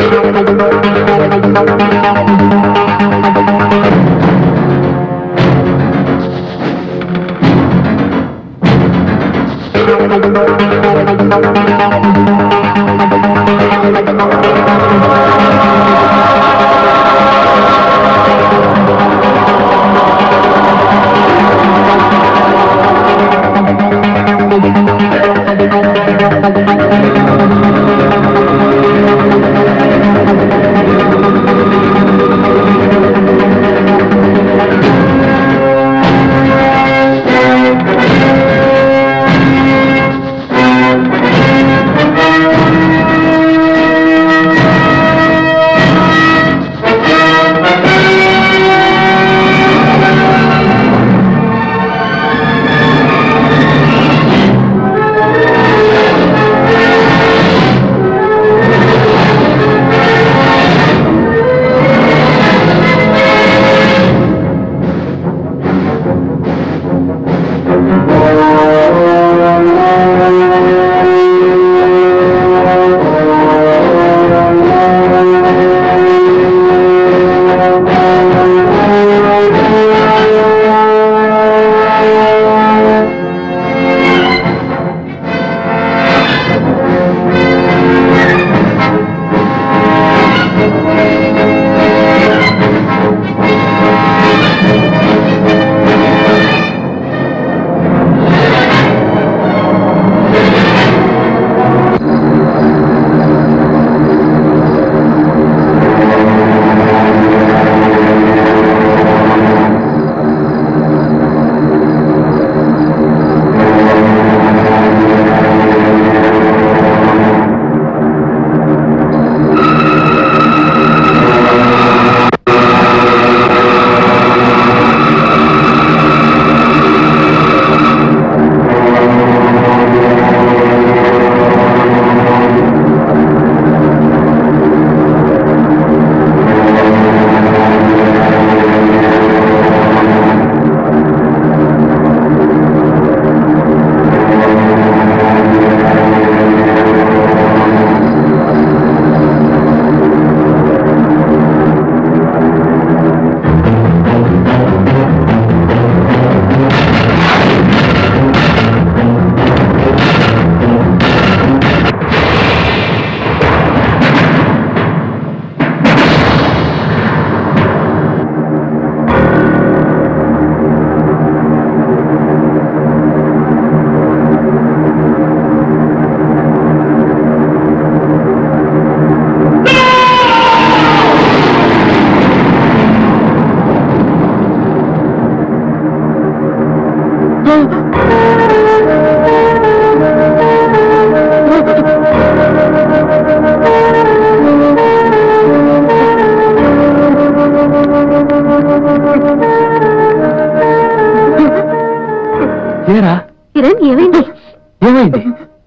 ఏరా కిరణ్ ఏమైంది ఏమైంది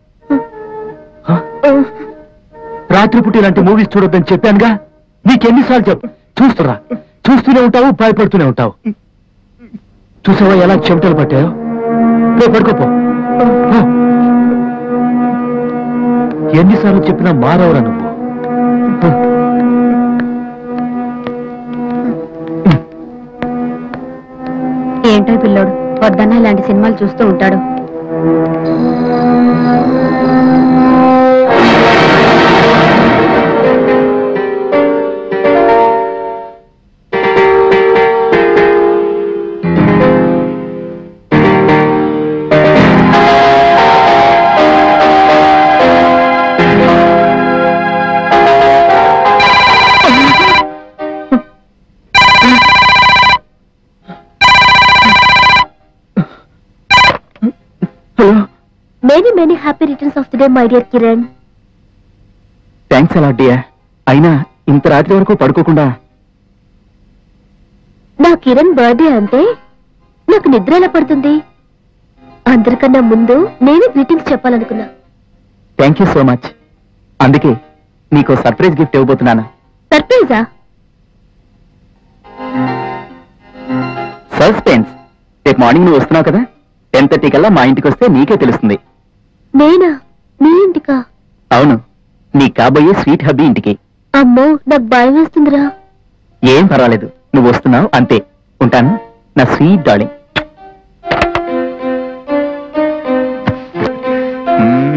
హ? రాత్రిపూట ఇలాంటి మూవీస్ చూడొద్దని చెప్పానుగా నీకెన్నిసార్లు చెప్పు చూస్తురా చూస్తూనే ఉంటావు భయపడుతూనే ఉంటావు చూసావా ఎలా చెమటలు పట్టాయో పో పడుకోపో పో. ఎన్నిసార్లు చెప్పినా మారవరా నువ్వు హ. ఏంటో ఈ పిల్లోడు పొద్దున్న ఇలాంటి సినిమాలు చూస్తూ ఉంటాడు hello many many happy returns of the day my dear Kiran thanks అలా డియర్ అయినా ఇంత రాత్రి వరకు పడుకోకుండా నా కిరణ్ బర్త్డే అంటే నాకు నిద్ర ఎలా పడుతుంది అందరికన్నా ముందు నేనే గ్రీటింగ్స్ చెప్పాలనుకున్నా థ్యాంక్ యూ సో మచ్ అందుకే నీకు సర్ప్రైజ్ గిఫ్ట్ ఇవ్వబోతున్నాను సర్ప్రైజా సస్పెన్స్ రేపు మార్నింగ్ నువ్వు వస్తున్నావు కదా టెన్ థర్టీ కల్లా మా ఇంటికి వస్తే నీకే తెలుస్తుంది నేనా మీ ఇంటికా అవును నీ కాబోయే స్వీట్ హబ్బీ ఇంటికి అమ్మో నాకు భయం వేస్తుందిరా ఏం పర్వాలేదు నువ్వు వస్తున్నావు అంతే ఉంటాను నా స్వీట్ డార్లింగ్ మ్మ్.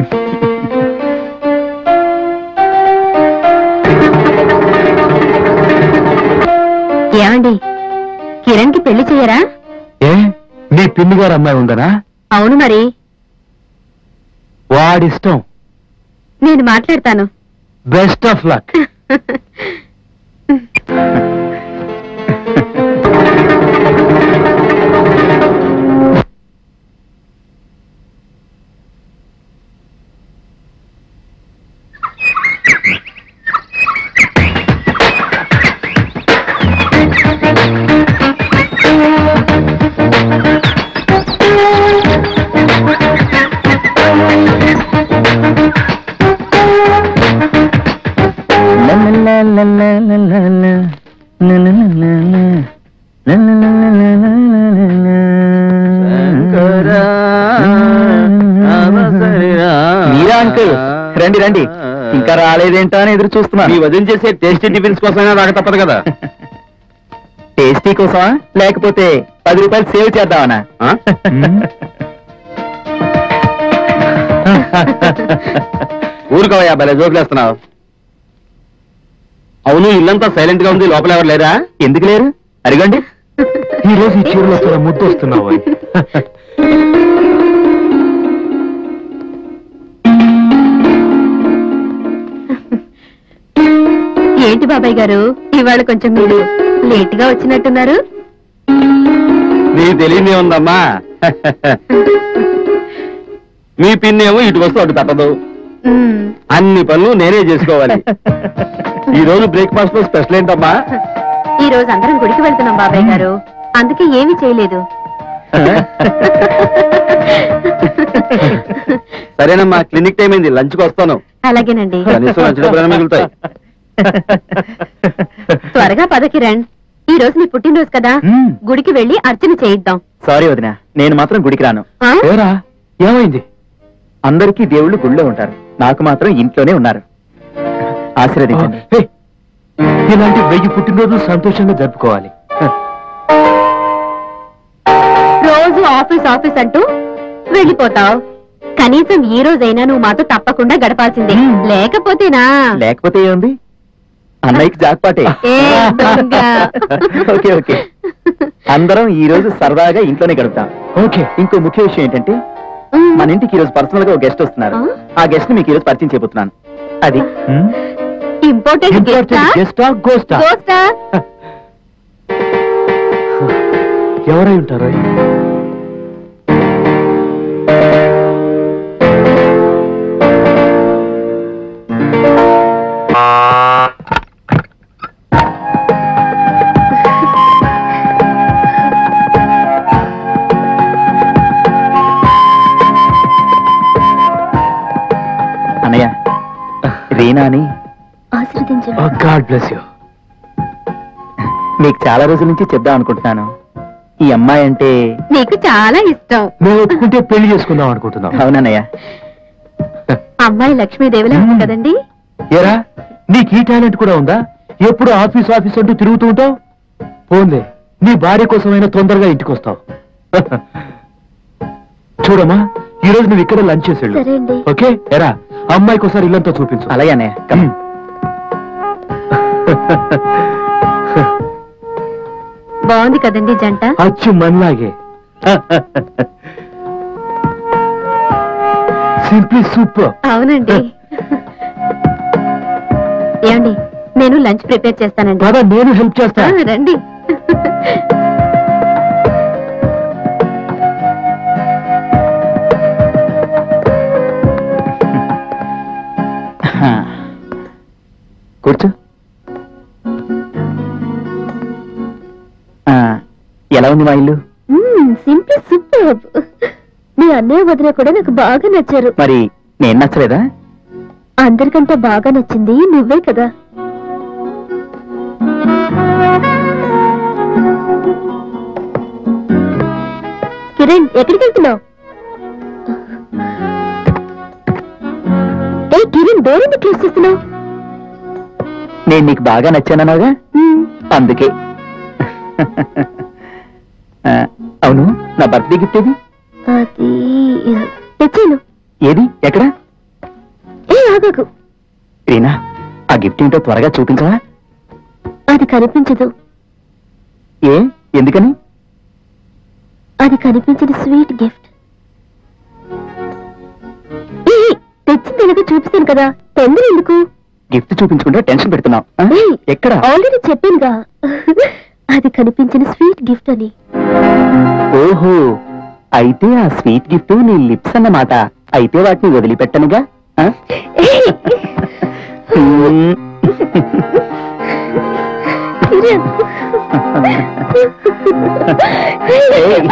ఏమండి కిరణ్ కి పెళ్లి చేయరా ఏ నీ పిన్ని గారు అమ్మాయి ఉందనా అవును మరి వాడిష్టం నేను మాట్లాడతాను best of luck Meera uncle రండి రండి ఇంకా రాలేదేంటా అని ఎదురు చూస్తున్నా మీ వదిన చేసే టేస్టీ టిఫిన్స్ కోసమైనా రాక తప్పదు కదా టేస్టీ కోసమా లేకపోతే పది రూపాయలు సేవ్ చేద్దామనా ఆ? ఊరుకోవయ్యా భలే జోకులేస్తున్నావు అవును ఇల్లంతా సైలెంట్ గా ఉంది లోపల ఎవరు లేరా ఎందుకు లేరు అడిగండి ఈ రోజు ఈ చీరలో చాలా ముద్దు వస్తున్నావు ఏంటి బాబాయ్ గారు ఇవాళ కొంచెం మీరు లేట్ గా వచ్చినట్టున్నారు నీకు తెలియదే ఉందమ్మా మీ పిన్నేమో ఇటు వస్తూ అటు తప్పదు మ్మ్. అన్ని పనులు నేనే చేసుకోవాలి ఈ రోజు బ్రేక్ఫాస్ట్ లో స్పెషల్ ఏంటమ్మా ఈ రోజు అందరం గుడికి వెళ్తున్నాం బాబాయ్ గారు అందుకే ఏమీ చేయలేదు సరేనమ్మా క్లినిక్ టైం అయింది లంచ్కి వస్తాను అలాగేనండి కనీసం లంచ్ డబ్బులైనా మిగులుతాయి త్వరగా పద కిరణ్ ఈ రోజు నీ పుట్టినరోజు కదా మ్మ్. గుడికి వెళ్ళి అర్చన చేయిద్దాం సారీ వదిన నేను మాత్రం గుడికి రాను ఆ? ఏరా ఏమైంది అందరికీ దేవుళ్ళు గుళ్ళో ఉంటారు నాకు మాత్రం ఇంట్లోనే ఉన్నారు ఆశీర్వదించండి ఇలాంటి వెయ్యి పుట్టినరోజులు సంతోషంగా జరుపుకోవాలి రోజు ఆఫీస్ ఆఫీస్ అంటూ వెళ్ళిపోతావు కనీసం ఈ రోజైనా నువ్వు మాతో తప్పకుండా గడపాల్సిందే మ్మ్. లేకపోతేనా లేకపోతే ఏముంది అన్నయ్యకి జాక్పాటే ఏ దొంగ. ఓకే ఓకే అందరం ఈ రోజు సరదాగా ఇంట్లోనే గడుపుతాం ఓకే ఇంకో ముఖ్య విషయం ఏంటంటే మ్మ్. మన ఇంటికి ఈ రోజు పర్సనల్ గా ఒక గెస్ట్ వస్తున్నారు ఆ? ఆ గెస్ట్ ని మీకు ఈ రోజు పరిచయం చేయబోతున్నాను అది ఇంపార్టెంట్ గెస్టా గెస్టా గోస్టా గోస్టా ఎవరై ఉంటారు అన్నయ్య రీనా అని ఆశీర్వదించండి గాడ్ బ్లెస్ యూ మీకు చాలా రోజుల నుంచి చెప్దాం అనుకుంటున్నాను ఈ అమ్మాయి అంటే నీకు చాలా ఇష్టం మేము ఒప్పుకుంటే పెళ్లి చేసుకుందాం అనుకుంటున్నాం అవునన్నయ్య అమ్మాయి లక్ష్మీదేవిలా ఉంది కదండి ఏరా నీకు ఈ టాలెంట్ కూడా ఉందా ఎప్పుడు ఆఫీస్ ఆఫీస్ అంటూ తిరుగుతూ ఉంటావు పోన్లే నీ భార్య కోసమైనా తొందరగా ఇంటికి వస్తావు చూడమ్మా ఈ రోజు నువ్వు ఇక్కడ లంచ్ చేసేళ్ళు సరే అండి ఓకే ఎరా అమ్మాయికి ఒకసారి ఇల్లంతా చూపించు అలాగే అన్నయ్య కమ్. బాగుంది కదండి జంట అచ్చు మనలాగే సింప్లీ సూపర్ అవునండి ఏమండి నేను లంచ్ ప్రిపేర్ చేస్తానండి పద నేను హెల్ప్ చేస్తా ఆ, రండి కూర్చో ఆ, ఎలా ఉంది మా ఇల్లు సింపుల్ సూపర్ మీ అన్నయ్య వదిన కూడా నాకు బాగా నచ్చారు మరి నేను నచ్చలేదా అందరికంటే బాగా నచ్చింది నువ్వే కదా కిరణ్ ఎక్కడికి వెళ్తున్నావు ఏ కిరణ్ డోర్ ఎందుకు క్లోజ్ చేస్తున్నావు నేను నీకు బాగా నచ్చానన్నాగా మ్మ్. అందుకే ఆ, అవును నా బర్త్డే గిఫ్ట్ ఏది అది తెచ్చాను ఏది ఎక్కడ ఏ ఆగకు రీనా ఆ గిఫ్ట్ ఏంటో త్వరగా చూపించవా అది కనిపించదు ఏ ఎందుకని అది కనిపించిన స్వీట్ గిఫ్ట్ ఏ, తెచ్చింది ఎలాగో చూపిస్తాను కదా తొందర ఎందుకు గిఫ్ట్ చూపించకుండా టెన్షన్ పెడుతున్నావు ఆ? ఏయ్, ఎక్కడ ఆల్రెడీ చెప్పానుగా అది కనిపించిన స్వీట్ గిఫ్ట్ అని ఓహో అయితే ఆ స్వీట్ గిఫ్ట్ నీ లిప్స్ అన్నమాట అయితే వాటిని వదిలిపెట్టనుగా ఆ? ఏయ్, మ్మ్. కిరణ్. ఏయ్.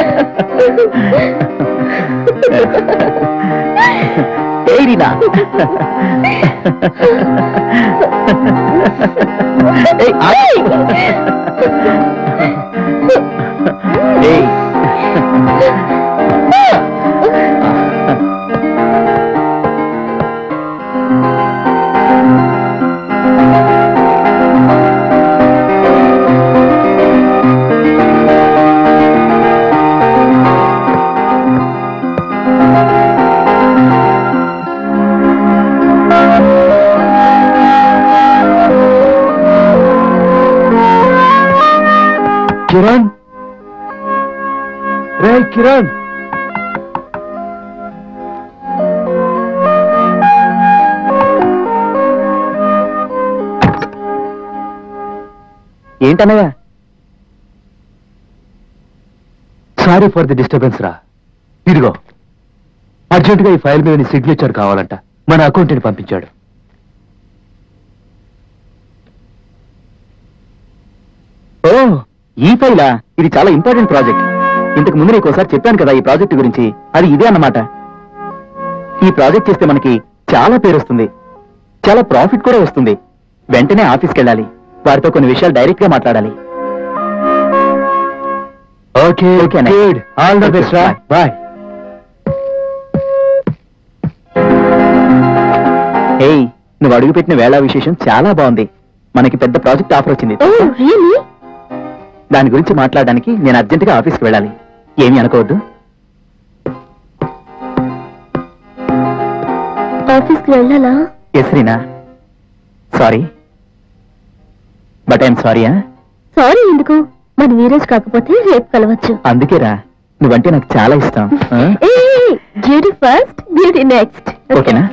ఏయ్ రీనా ఏయ్, ఆగు. ఏయ్. కిరణ్ రే కిరణ్ ఏంటన్నయ్య సారీ ఫర్ ది డిస్టర్బెన్స్ రా ఇదిగో అర్జెంటుగా ఈ ఫైల్ మీద నీ సిగ్నేచర్ కావాలంట మన అకౌంటెంట్ పంపించాడు ఓ ఈ ఫైలా ఇది చాలా ఇంపార్టెంట్ ప్రాజెక్ట్ ఇంతకు ముందు నీకు ఒకసారి చెప్పాను కదా ఈ ప్రాజెక్ట్ గురించి అది ఇదే అన్నమాట ఈ ప్రాజెక్ట్ చేస్తే మనకి చాలా పేరు వస్తుంది చాలా ప్రాఫిట్ కూడా వస్తుంది వెంటనే ఆఫీస్కి వెళ్ళాలి వారితో కొన్ని విషయాలు డైరెక్ట్ గా మాట్లాడాలి ఓకే ఓకే అన్నయ్య. గుడ్ ఆల్ ద బెస్ట్ రా బాయ్ ఏయ్ నువ్వు అడుగుపెట్టిన వేళ విశేషం చాలా బాగుంది మనకి పెద్ద ప్రాజెక్ట్ ఆఫర్ వచ్చింది ఓ రియలీ దాని గురించి మాట్లాడడానికి నేను అర్జెంట్ గా ఆఫీస్కి వెళ్ళాలి ఏమీ అనుకోవద్దు ఆఫీస్కి వెళ్ళాలా yes Reena sorry but I'm sorry sorry ఎందుకు మన వీరేజ్ కాకపోతే రేపు కలవచ్చు అందుకేరా నువ్వంటే నాకు చాలా ఇష్టం ఆ? బ్యూటీ ఫస్ట్ బ్యూటీ నెక్స్ట్ ఓకేనా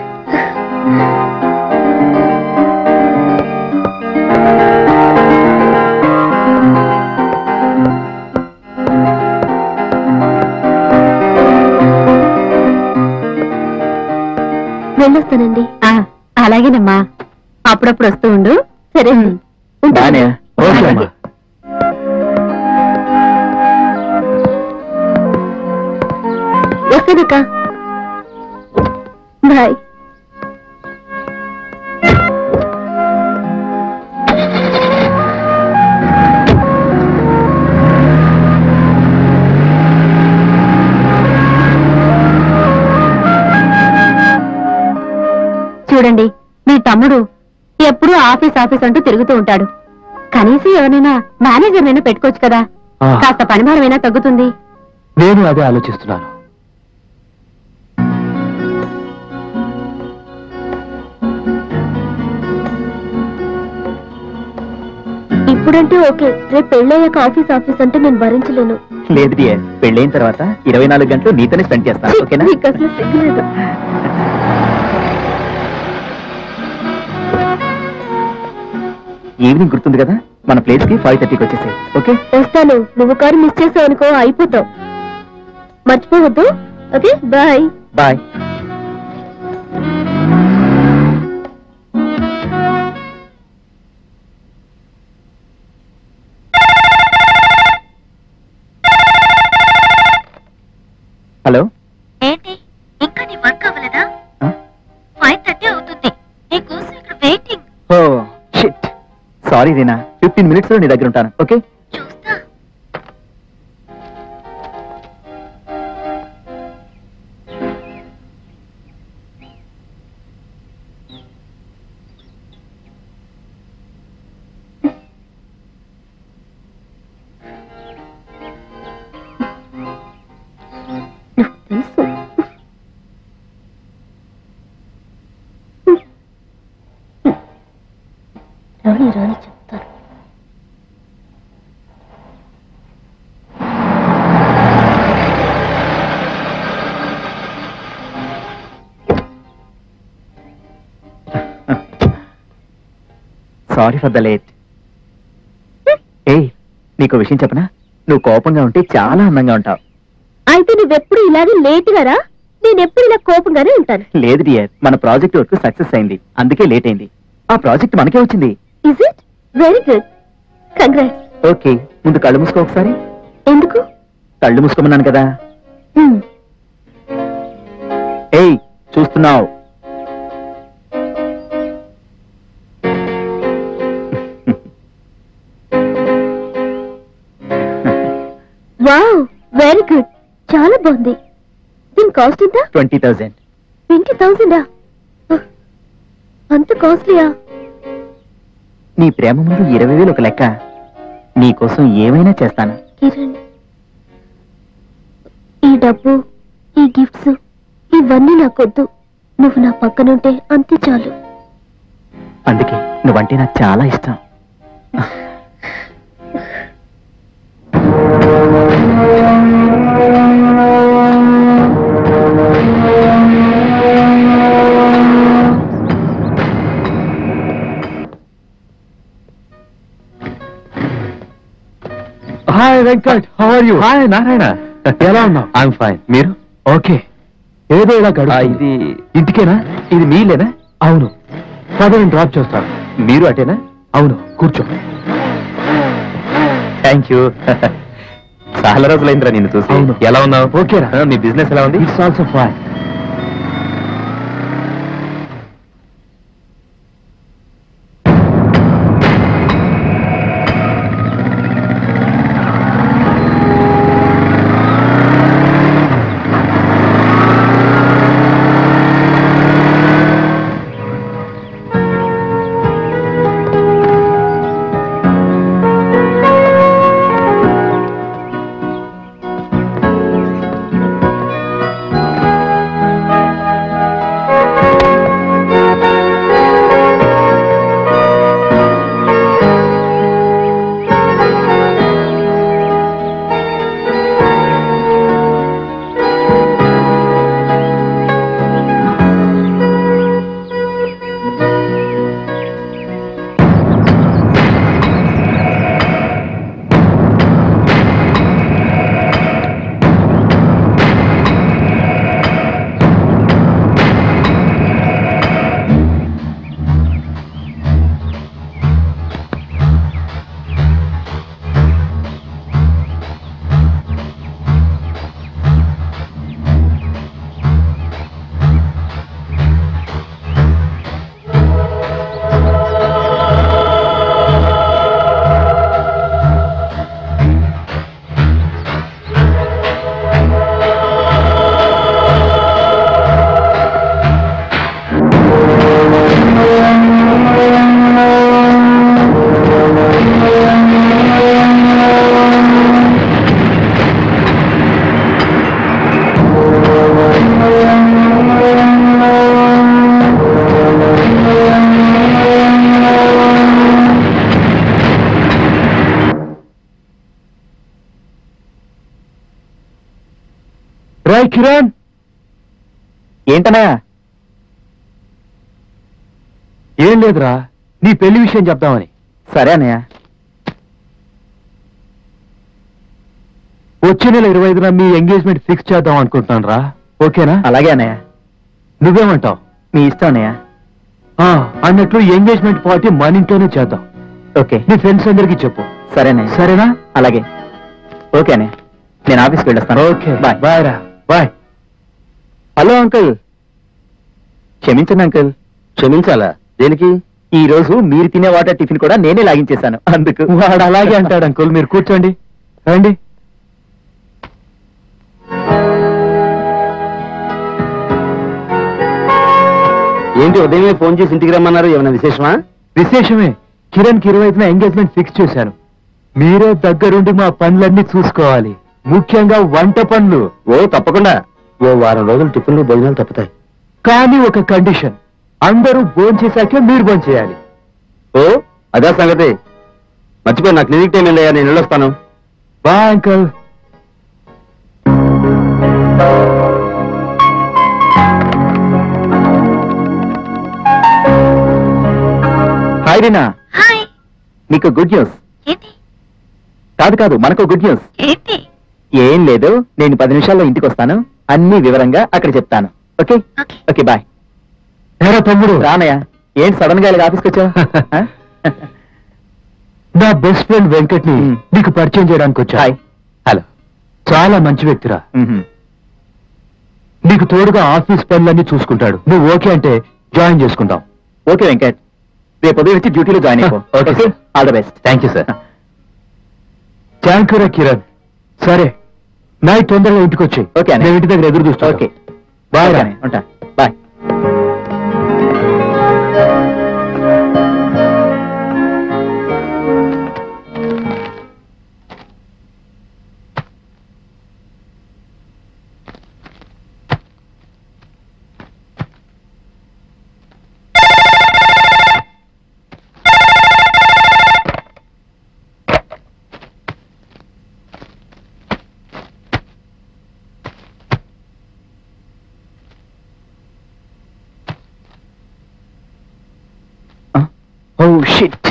వెళ్ళొస్తానండి అలాగేనమ్మా అప్పుడప్పుడు వస్తూ ఉండు సరే అండి. ఉంటాను. బానే ఓకే అమ్మా వస్తానక్క బాయ్ చూడండి మీ తమ్ముడు ఎప్పుడూ ఆఫీస్ ఆఫీస్ అంటూ తిరుగుతూ ఉంటాడు కనీసం ఎవరైనా మేనేజర్ అయినా పెట్టుకోవచ్చు కదా ఆ, కాస్త పనిమారమైనా తగ్గుతుంది నేను అదే ఆలోచిస్తున్నాను ఇప్పుడంటే ఓకే రేపు పెళ్ళయ్యాక ఆఫీస్ ఆఫీస్ అంటే నేను భరించలేను లేదు డియర్ పెళ్ళైన తర్వాత ఇరవై నాలుగు గంటలు నీతోనే స్పెండ్ చేస్తాను ఓకేనా నీకు అసలు సిగ్గులేదు ఈవినింగ్ గుర్తుంది కదా మన ప్లేస్ కి ఫైవ్ థర్టీకి వచ్చేసాయి ఓకే వస్తాను నువ్వు కారు మిస్ చేసావు అనుకో అయిపోతావు మర్చిపోవద్దు ఓకే బాయ్ బాయ్ హలో ఏంటి ఇంకా నీ వర్క్ అవ్వలేదా ఆ? ఫైవ్ థర్టీ అవుతుంది నీకోసం ఇక్కడ waiting oh shit sorry Reena fifteen minutes లో నీ దగ్గర ఉంటాను ఓకే చూస్తా సారీ ఫర్ ద లేట్ ఏయ్ నీకు విషయం చెప్పనా నువ్వు కోపంగా ఉంటే చాలా అందంగా ఉంటావు అయితే నువ్వెప్పుడు ఇలాగే లేటుగా రా నేను ఎప్పుడు ఇలా కోపంగానే ఉంటాను లేదు డియర్ మన ప్రాజెక్ట్ వర్క్ సక్సెస్ అయింది అందుకే లేట్ అయింది ఆ ప్రాజెక్ట్ మనకే వచ్చింది is it very good congrats okay ముందు కళ్ళు మూసుకో ఒకసారి ఎందుకు కళ్ళు మూసుకోమన్నాను కదా Hmm. ఏయ్ చూస్తున్నావు వావ్ వెరీ గుడ్ చాలా బాగుంది దీని కాస్ట్ ఎంత ట్వంటీ థౌజండ్ ట్వంటీ థౌసండా అంత కాస్ట్లీయా నీ ప్రేమ ముందు ఇరవై వేలు ఒక లెక్క నీకోసం ఏమైనా చేస్తాను కిరణ్ ఈ డబ్బు ఈ గిఫ్ట్స్ ఇవన్నీ నాకొద్దు నువ్వు నా పక్కనుంటే అంతే చాలు అందుకే నువ్వంటే నాకు చాలా ఇష్టం hi Venkat how are you hi Narayana ఎలా ఉన్నావు ఐఎమ్ ఫైన్ మీరు ఓకే ఏదో ఇలా ఆ, గడుస్తుంది ఇది ఇంటికేనా ఇది మీలేనా అవును పద నేను డ్రాప్ చేస్తాను మీరు అటేనా అవును కూర్చో థ్యాంక్ యూ చాలా రోజులైందిరా నిన్ను చూసి అవును. ఎలా ఉన్నావు ఓకేరా. ఆ, నీ బిజినెస్ ఎలా ఉంది ఇట్స్ ఆల్సో ఫైన్ రాయ్ కిరణ్ ఏంటనా ఏం లేదురా నీ పెళ్లి విషయం చెప్దామని సరే అన్నయ్య వచ్చే నెల ఇరవై ఐదున మీ ఎంగేజ్మెంట్ ఫిక్స్ చేద్దాం అనుకుంటున్నాను రా ఓకేనా అలాగే అన్నయ్య నువ్వేమంటావు మీ ఇష్టం అన్నయ్య ఆ, అన్నట్లు ఎంగేజ్మెంట్ పార్టీ మన ఇంట్లోనే చేద్దాం ఓకే నీ ఫ్రెండ్స్ అందరికీ చెప్పు సరే అన్నయ్య సరేనా అలాగే ఓకే అన్నయ్య నేను ఆఫీస్కి వెళ్ళొస్తాను ఓకే బాయ్ బాయ్ రా బాయ్ హలో అంకుల్ క్షమించండి అంకుల్ క్షమించాలా దేనికి ఈ రోజు మీరు తినే వాటర్ టిఫిన్ కూడా నేనే లాగించేశాను అందుకు వాడు అలాగే అంటాడు అంకుల్ మీరు కూర్చోండి రండి ఏంటి ఉదయమే ఫోన్ చేసి ఇంటికి రమ్మన్నారు ఏమైనా విశేషమా విశేషమే కిరణ్ కి ఇరవైపున ఎంగేజ్మెంట్ ఫిక్స్ చేశాను మీరే దగ్గరుండి మా పనులన్నీ చూసుకోవాలి ముఖ్యంగా వంట పనులు ఓ తప్పకుండా ఓ వారం రోజులు టిఫిన్లు భోజనాలు తప్పుతాయి కానీ ఒక కండిషన్ అందరూ భోంచేశాకే మీరు భోంచేయాలి ఓ అదే సంగతి మర్చిపోయి నా క్లినిక్ టైం వెళ్ళాయా నేను వెళ్ళొస్తాను bye uncle hi Reena hi మీకు గుడ్ న్యూస్ ఏంటి కాదు కాదు మనకు గుడ్ న్యూస్ ఏంటి ఏం లేదు నేను పది నిమిషాల్లో ఇంటికి వస్తాను అన్ని వివరంగా అక్కడ చెప్తాను ఓకే ఓకే ఓకే బాయ్ ఏరా తమ్ముడు రానయ్య ఏంటి సడన్ గా ఇలాగ ఆఫీస్కి వచ్చావు ఆ? నా బెస్ట్ ఫ్రెండ్ వెంకట్ ని మ్. నీకు పరిచయం చేయడానికి వచ్చా హాయ్ హలో చాలా మంచి వ్యక్తిరా మ్మ్. నీకు తోడుగా ఆఫీస్ పనులన్నీ చూసుకుంటాడు నువ్వు ఓకే అంటే జాయిన్ చేసుకుందాం ఓకే వెంకట్ రేపు ఉదయం వచ్చి డ్యూటీలో జాయిన్ అయిపో okay, sir. All the best thank you sir thank you రా కిరణ్ సరే నైట్ తొందరగా ఇంటికి వచ్చి ఓకే అన్నయ్య. నేను ఇంటి దగ్గర ఎదురు చూస్తా ఓకే బాయ్ రా ఓకే, ఉంటా బాయ్ ఓ షిట్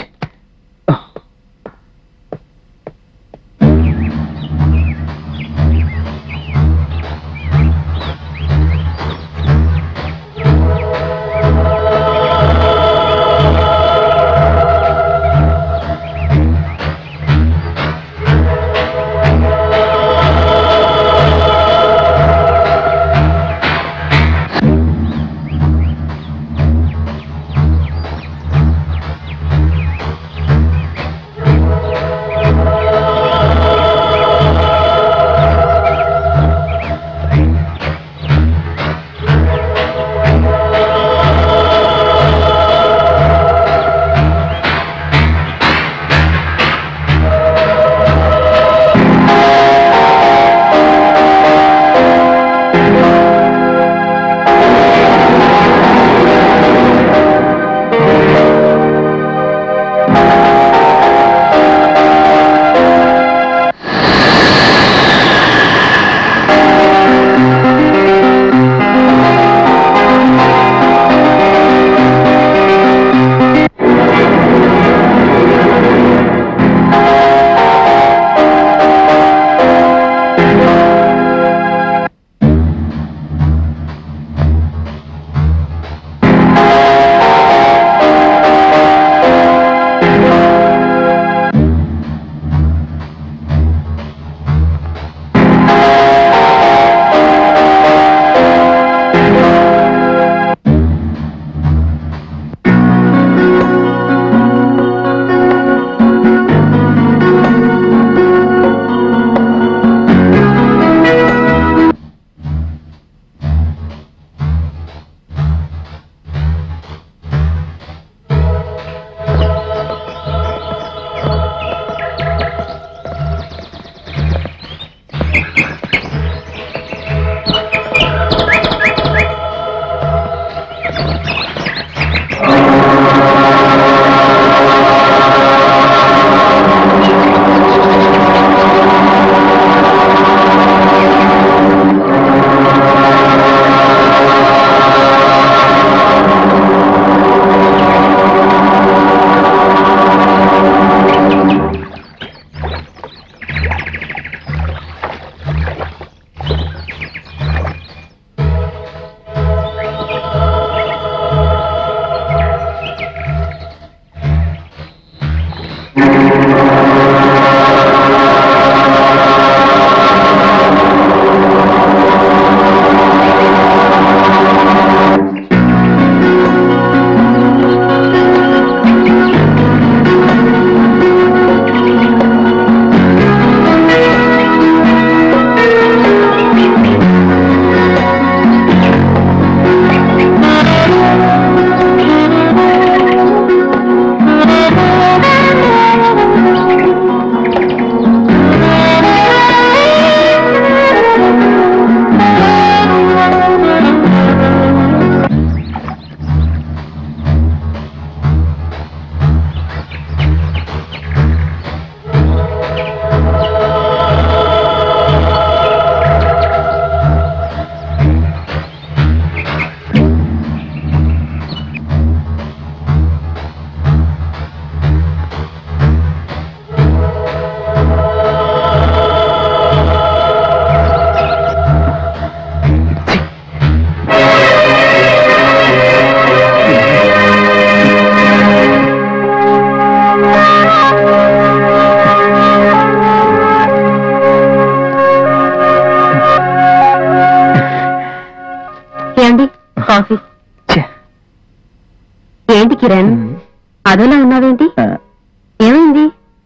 ఏమండి కాఫీ ఛే. ఏంటి కిరణ్ మ్. అదోలా ఉన్నావేంటి ఆ, ఏమైంది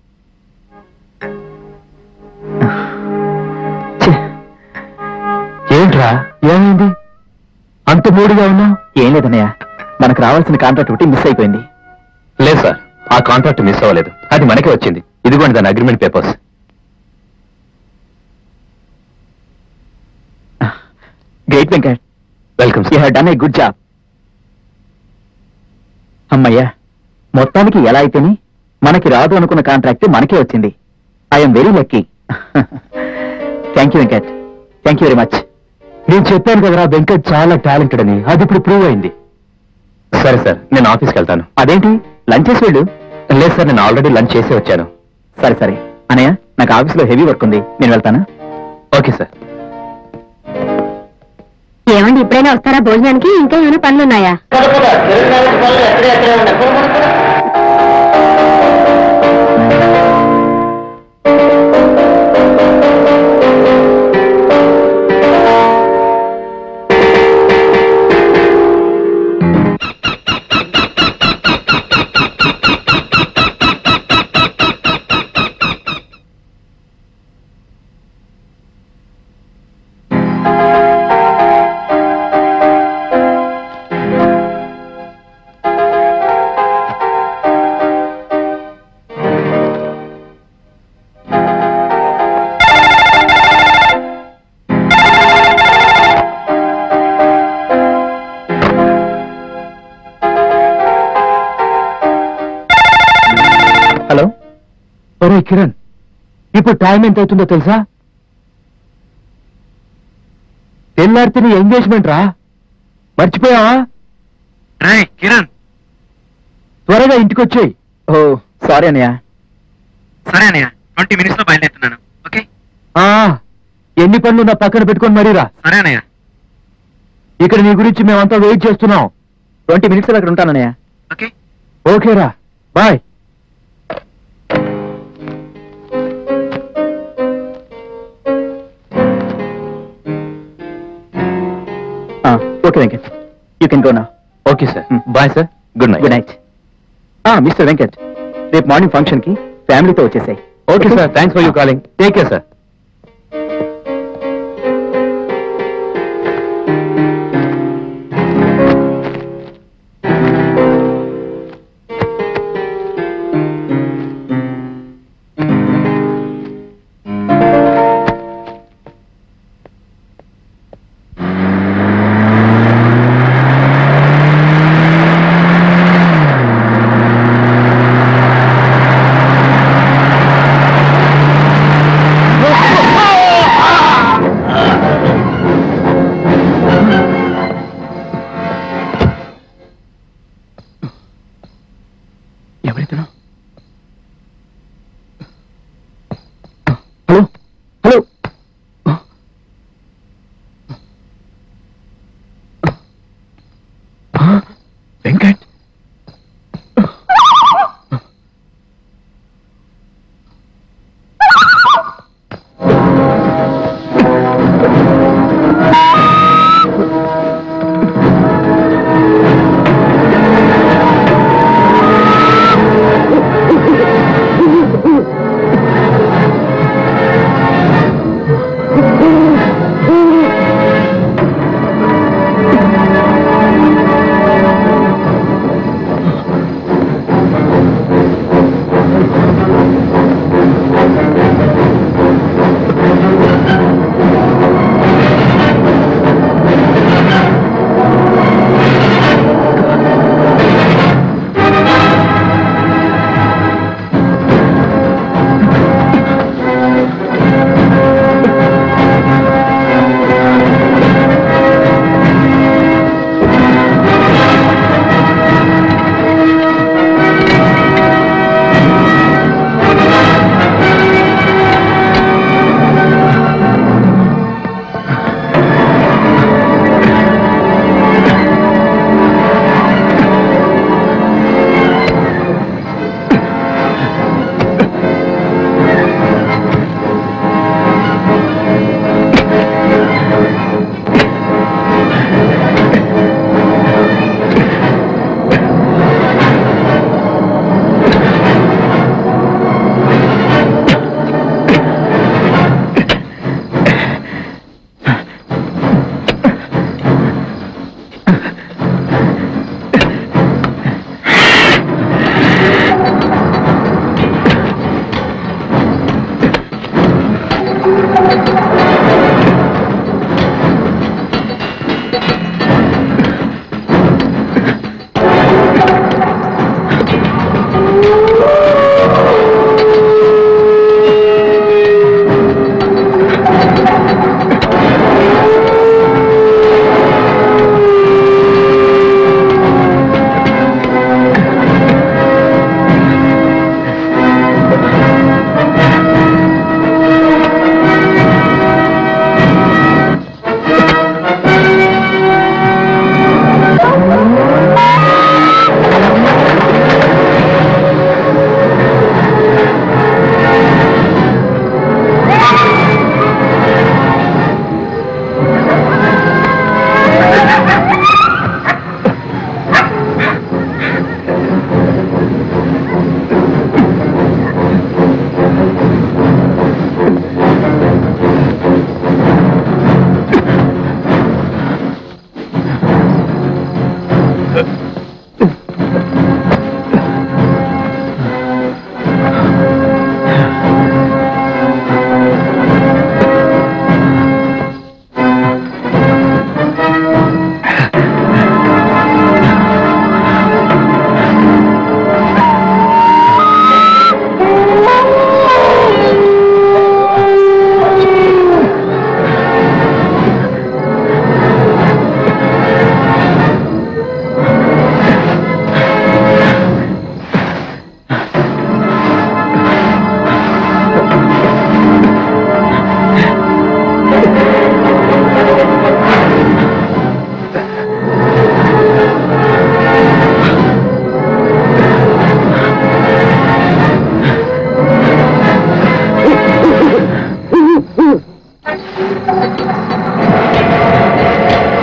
ఛే. ఏంట్రా ఏమైంది అంత మూడిగా ఉన్నావు ఏం లేదన్నయ్య మనకు రావాల్సిన కాంట్రాక్ట్ ఒకటి మిస్ అయిపోయింది లేదు సార్ ఆ కాంట్రాక్ట్ మిస్ అవ్వలేదు అది మనకే వచ్చింది ఇదిగోండి దాని agreement papers great Venkat welcome you have done a good job అమ్మయ్యా మొత్తానికి ఎలా అయితేని మనకి రాదు అనుకున్న కాంట్రాక్ట్ మనకే వచ్చింది I'm very lucky thank you Venkat thank you very much నేను చెప్పాను కదరా వెంకట్ చాలా టాలెంటెడ్ అని అది ఇప్పుడు ప్రూవ్ అయింది సరే సార్ నేను ఆఫీస్కి వెళ్తాను అదేంటి లంచ్ చేసి వెళ్ళు లేదు సార్ నేను ఆల్రెడీ లంచ్ చేసి వచ్చాను సరే సరే అనయ్య నాకు ఆఫీస్లో హెవీ వర్క్ ఉంది నేను వెళ్తానా ఓకే సార్ ఏమండి ఇప్పుడైనా వస్తారా భోజనానికి ఇంకా ఏమైనా పనులున్నాయా హలో ఒరే కిరణ్ ఇప్పుడు టైం ఎంత అవుతుందో తెలుసా తెల్లారితే నీ ఎంగేజ్మెంట్ రా మర్చిపోయావా కిరణ్ త్వరగా ఇంటికి వచ్చేయి ఓ సారీ అన్నయ్య సరే అన్నయ్య ట్వంటీ మినిట్స్ లో బయలుదేరుతున్నాను ఓకే ఆ ఎన్ని పనులు నా పక్కన పెట్టుకొని మరీరా సరే అన్నయ్య ఇక్కడ నీ గురించి మేమంతా వెయిట్ చేస్తున్నాం ట్వంటీ మినిట్స్ అక్కడ ఉంటానన్నయ్య ఓకే ఓకేరా bye okay Venkat you can go నా okay sir Hmm. Bye sir good night good night mister Venkat రేపు మార్నింగ్ ఫంక్షన్ కి ఫ్యామిలీతో వచ్చేసాయి okay sir thanks for you calling take care sir ఓ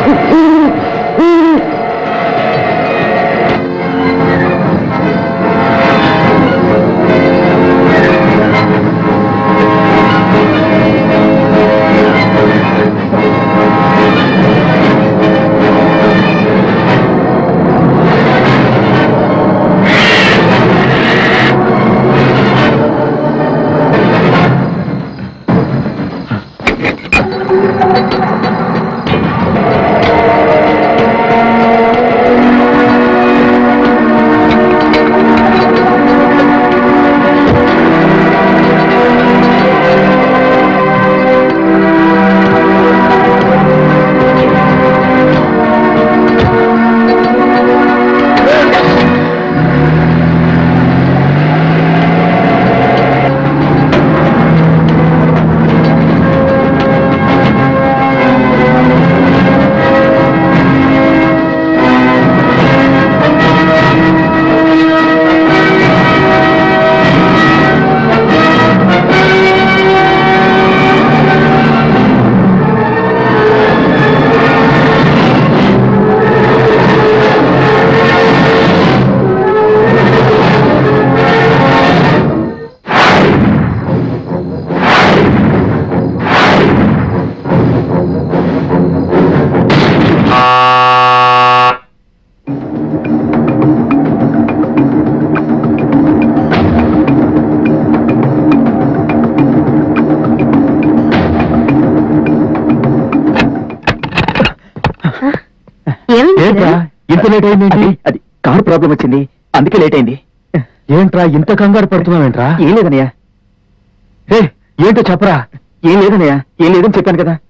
ఏమైంది ఏంట్రా కిరణ్? ఇంత లేట్ అయిందేంటి అది అది కార్ ప్రాబ్లం వచ్చింది అందుకే లేట్ అయింది ఏంట్రా ఇంత కంగారు పడుతున్నావేంట్రా ఏం లేదన్నయ్య ఏ ఏంటో చెప్పరా ఏం లేదన్నయ్య ఏం లేదని చెప్పాను కదా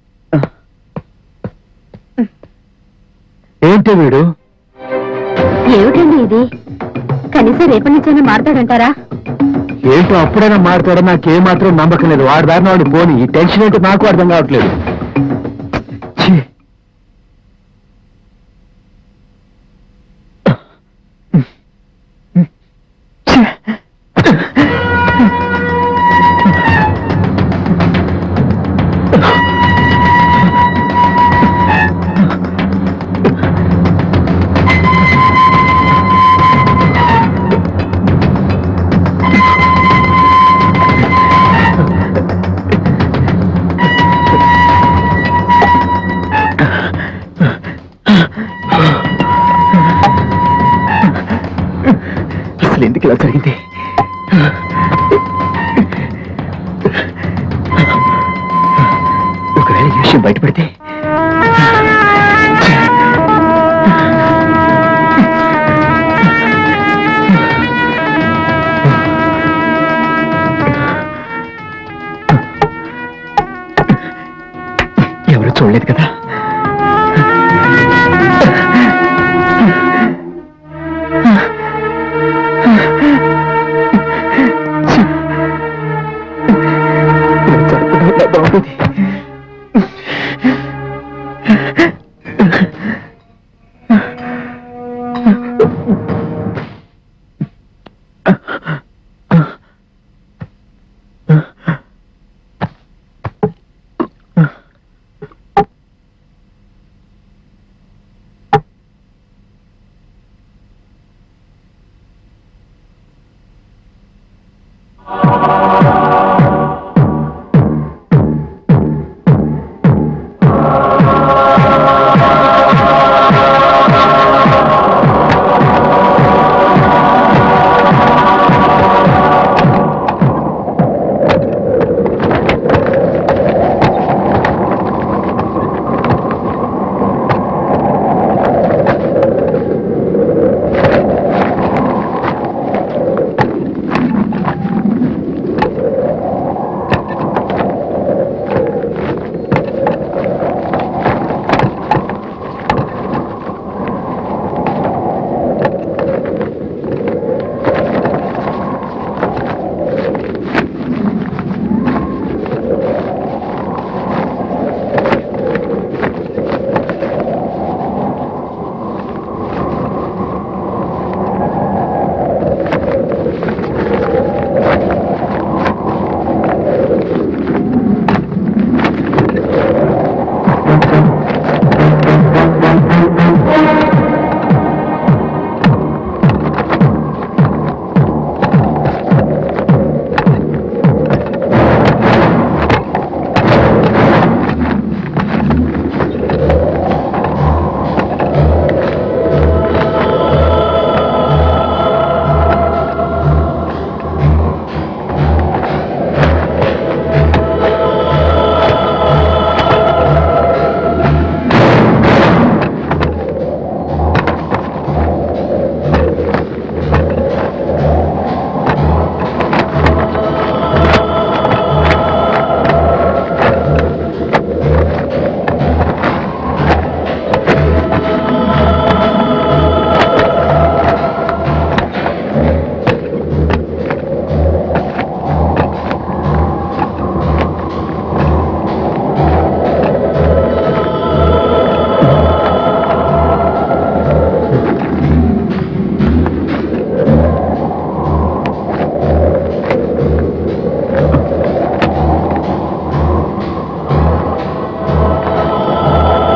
ఏంటి వీడు ఏమిటండి ఇది కనీసం రేపటి నుంచైనా మారతాడంటారా ఏంటో అప్పుడైనా మారుతాడో నాకేం మాత్రం నమ్మకం లేదు వాడి దారిన వాడిని పోని ఈ టెన్షన్ ఏంటో నాకు అర్థం కావట్లేదు ఛీ. అసలు ఎందుకు ఇలా జరిగింది ఒకవేళ ఈ విషయం బయటపడితే ఎవరు చూడలేదు కదా ఇలా జరగకుండా ఉంటే బాగుంటుంది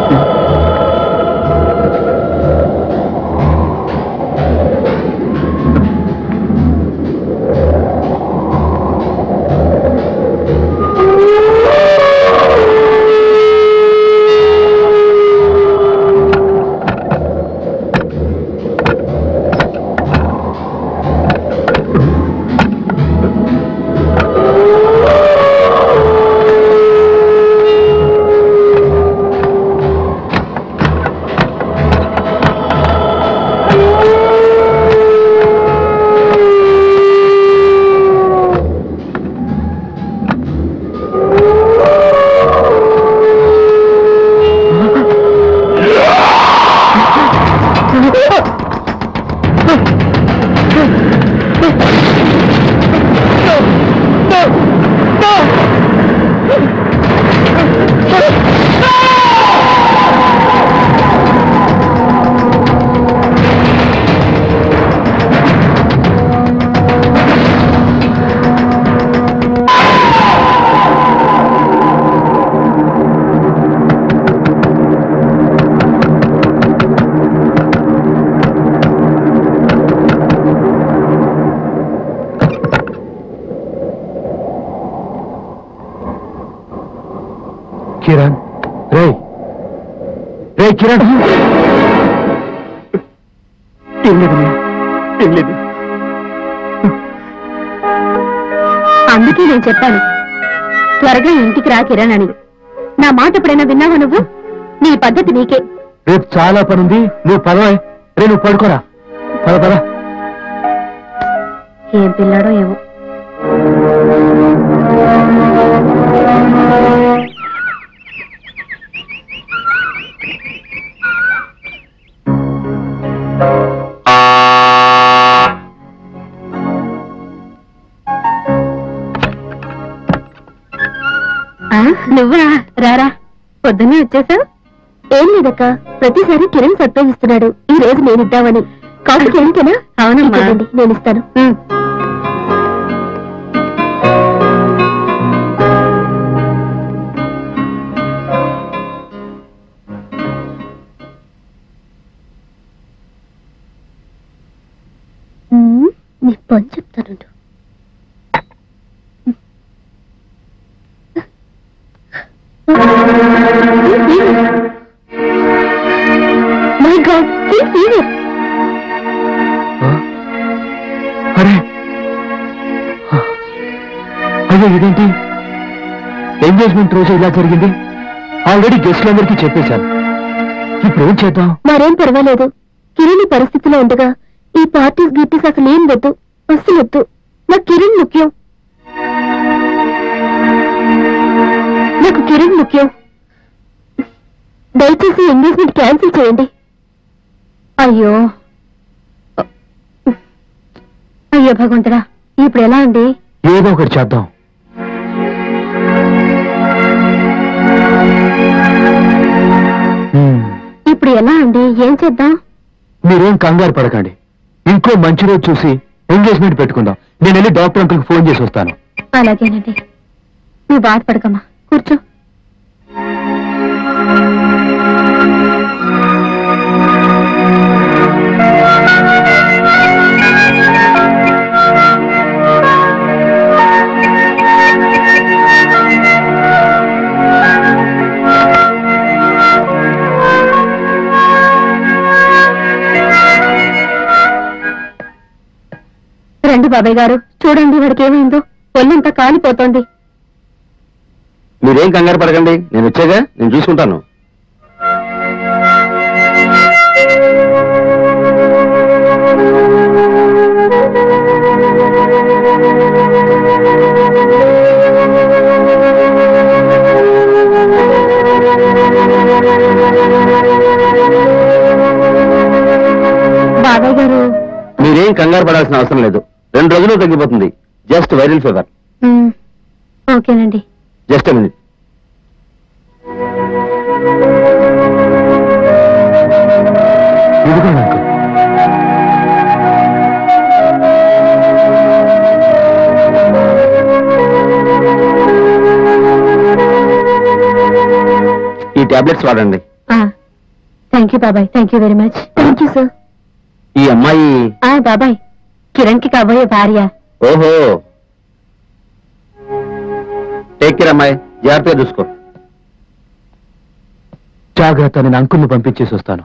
కిరణ్ రే రే కిరణ్ ఏం లేదన్నయ్య ఏం లేదు అందుకే నేను చెప్పాను త్వరగా ఇంటికి రా కిరణ్ అని నా మాట ఎప్పుడైనా విన్నావా నువ్వు నీ పద్ధతి నీకే రేపు చాలా పని ఉంది నువ్వు పదవా రే నువ్వు పడుకోరా పద పద ఏం పిల్లాడో ఏమో ఆ, నువ్వా రారా పొద్దున్నే వచ్చేసావు ఏం లేదక్క ప్రతిసారి కిరణ్ సర్ప్రైజ్ ఇస్తున్నాడు ఈ రోజు నేను ఇద్దామని కాఫీ కిరణ్కేనా అవునమ్మా. ఇవ్వండి, నేను ఇస్తాను ఉమ్. ఉమ్, నీ పని చెప్తానుండు మై గాడ్ ఫీవర్ ఆ? అరే ఆ. అయ్యో ఇదేంటి ఎంగేజ్మెంట్ రోజు ఇలా జరిగింది ఆల్రెడీ గెస్ట్లందరికీ చెప్పేశాను ఇప్పుడు ఏం చేద్దాం మరేం పర్వాలేదు కిరణ్ ఈ పరిస్థితిలో ఉండగా ఈ పార్టీస్ గీటీస్ అసలు ఏం వద్దు అస్సలు వద్దు నాకు కిరణ్ ముఖ్యం నాకు కిరణ్ ముఖ్యం దయచేసి ఎంగేజ్మెంట్ క్యాన్సిల్ చేయండి అయ్యో అయ్యో భగవంతుడా ఇప్పుడు ఎలా అండి ఏదో ఒకటి చేద్దాం హ్మ్. ఇప్పుడు ఎలా అండి ఏం చేద్దాం మీరేం కంగారు పడకండి ఇంకో మంచి రోజు చూసి ఎంగేజ్మెంట్ పెట్టుకుందాం నేను వెళ్ళి డాక్టర్ అంకుల్కి ఫోన్ చేసి వస్తాను అలాగేనండి నువ్వు బాధపడకమ్మా కూర్చో రండి బాబాయ్ గారు చూడండి వాడికి ఏమైందో ఒళ్ళంతా కాలిపోతోంది మీరేం కంగారు పడకండి నేను వచ్చాగా నేను చూసుకుంటాను బాబాయ్ గారు మీరేం కంగారు పడాల్సిన అవసరం లేదు రెండు రోజులు తగ్గిపోతుంది జస్ట్ వైరల్ ఫీవర్ ఉమ్, ఓకేనండి జస్ట్ మినిట్ ఇదిగోండి అంకుల్ ఈ టాబ్లెట్స్ వాడండి థ్యాంక్ యూ బాబాయ్ thank you very much thank you sir ఈ అమ్మాయి ఆ బాబాయ్ కిరణ్ కి కాబోయే భార్య ఓహో టేక్ కేర్ అమ్మాయి జాగ్రత్తగా చూసుకో జాగ్రత్త నేను అంకుల్ని పంపించేసి వస్తాను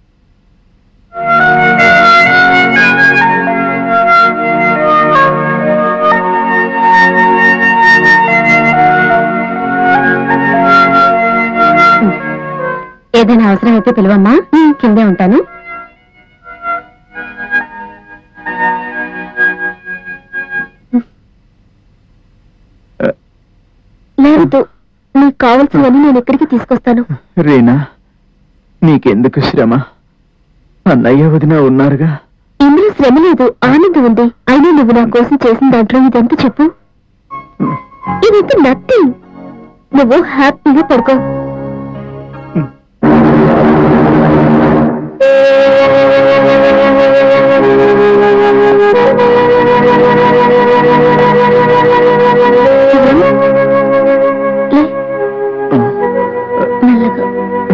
ఏదైనా అవసరం అయితే పిలువమ్మా కిందే ఉంటాను లేదు నీకు కావాల్సినవన్నీ నేను ఇక్కడికి తీసుకొస్తాను రీనా నీకెందుకు శ్రమ అన్నయ్య వదిన ఉన్నారుగా ఇందులో శ్రమ లేదు ఆనందం ఉంది అయినా నువ్వు నా కోసం చేసిన దాంట్లో ఇదంతా చెప్పు ఇదంతా నథింగ్ నువ్వు హ్యాపీగా పడుకో లే. మెల్లగా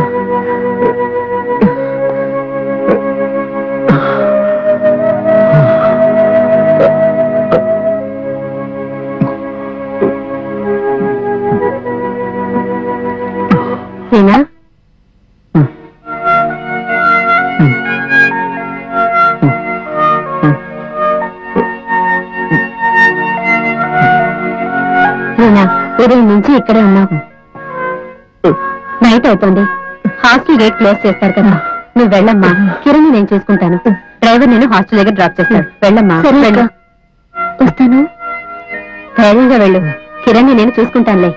నేనా నేనా ఉదయం నుంచి ఇక్కడే ఉన్నావు నైట్ అవుతుంది హాస్టల్ గేట్ క్లోజ్ చేస్తారు కదా నువ్వు వెళ్ళమ్మా కిరణ్ నేను చూసుకుంటాను డ్రైవర్ నేను హాస్టల్ దగ్గర డ్రాప్ చేస్తాను వెళ్ళమ్మా సరే వెళ్ళు. అక్క వస్తాను ధైర్యంగా వెళ్ళు కిరణ్ నేను చూసుకుంటానులే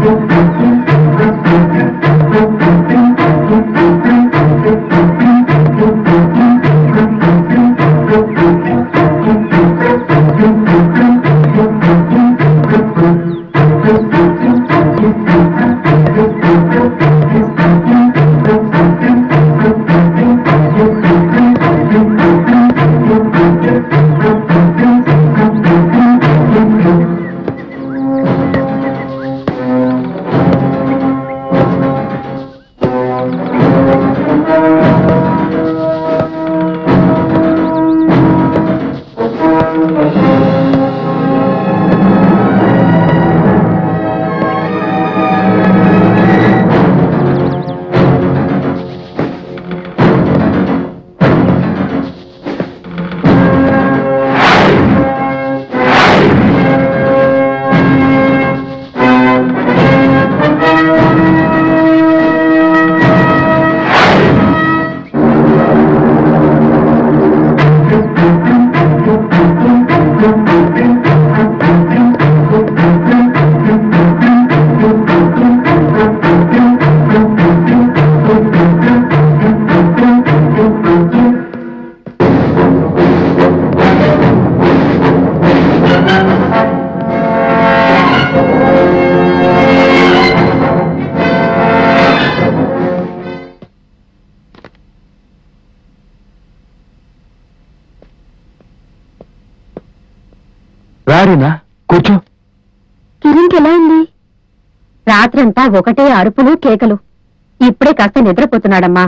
రారీనా కూర్చో కిరణ్కి ఎలా ఉంది రాత్రంతా ఒకటే అరుపులు కేకలు ఇప్పుడే కాస్త నిద్రపోతున్నాడమ్మా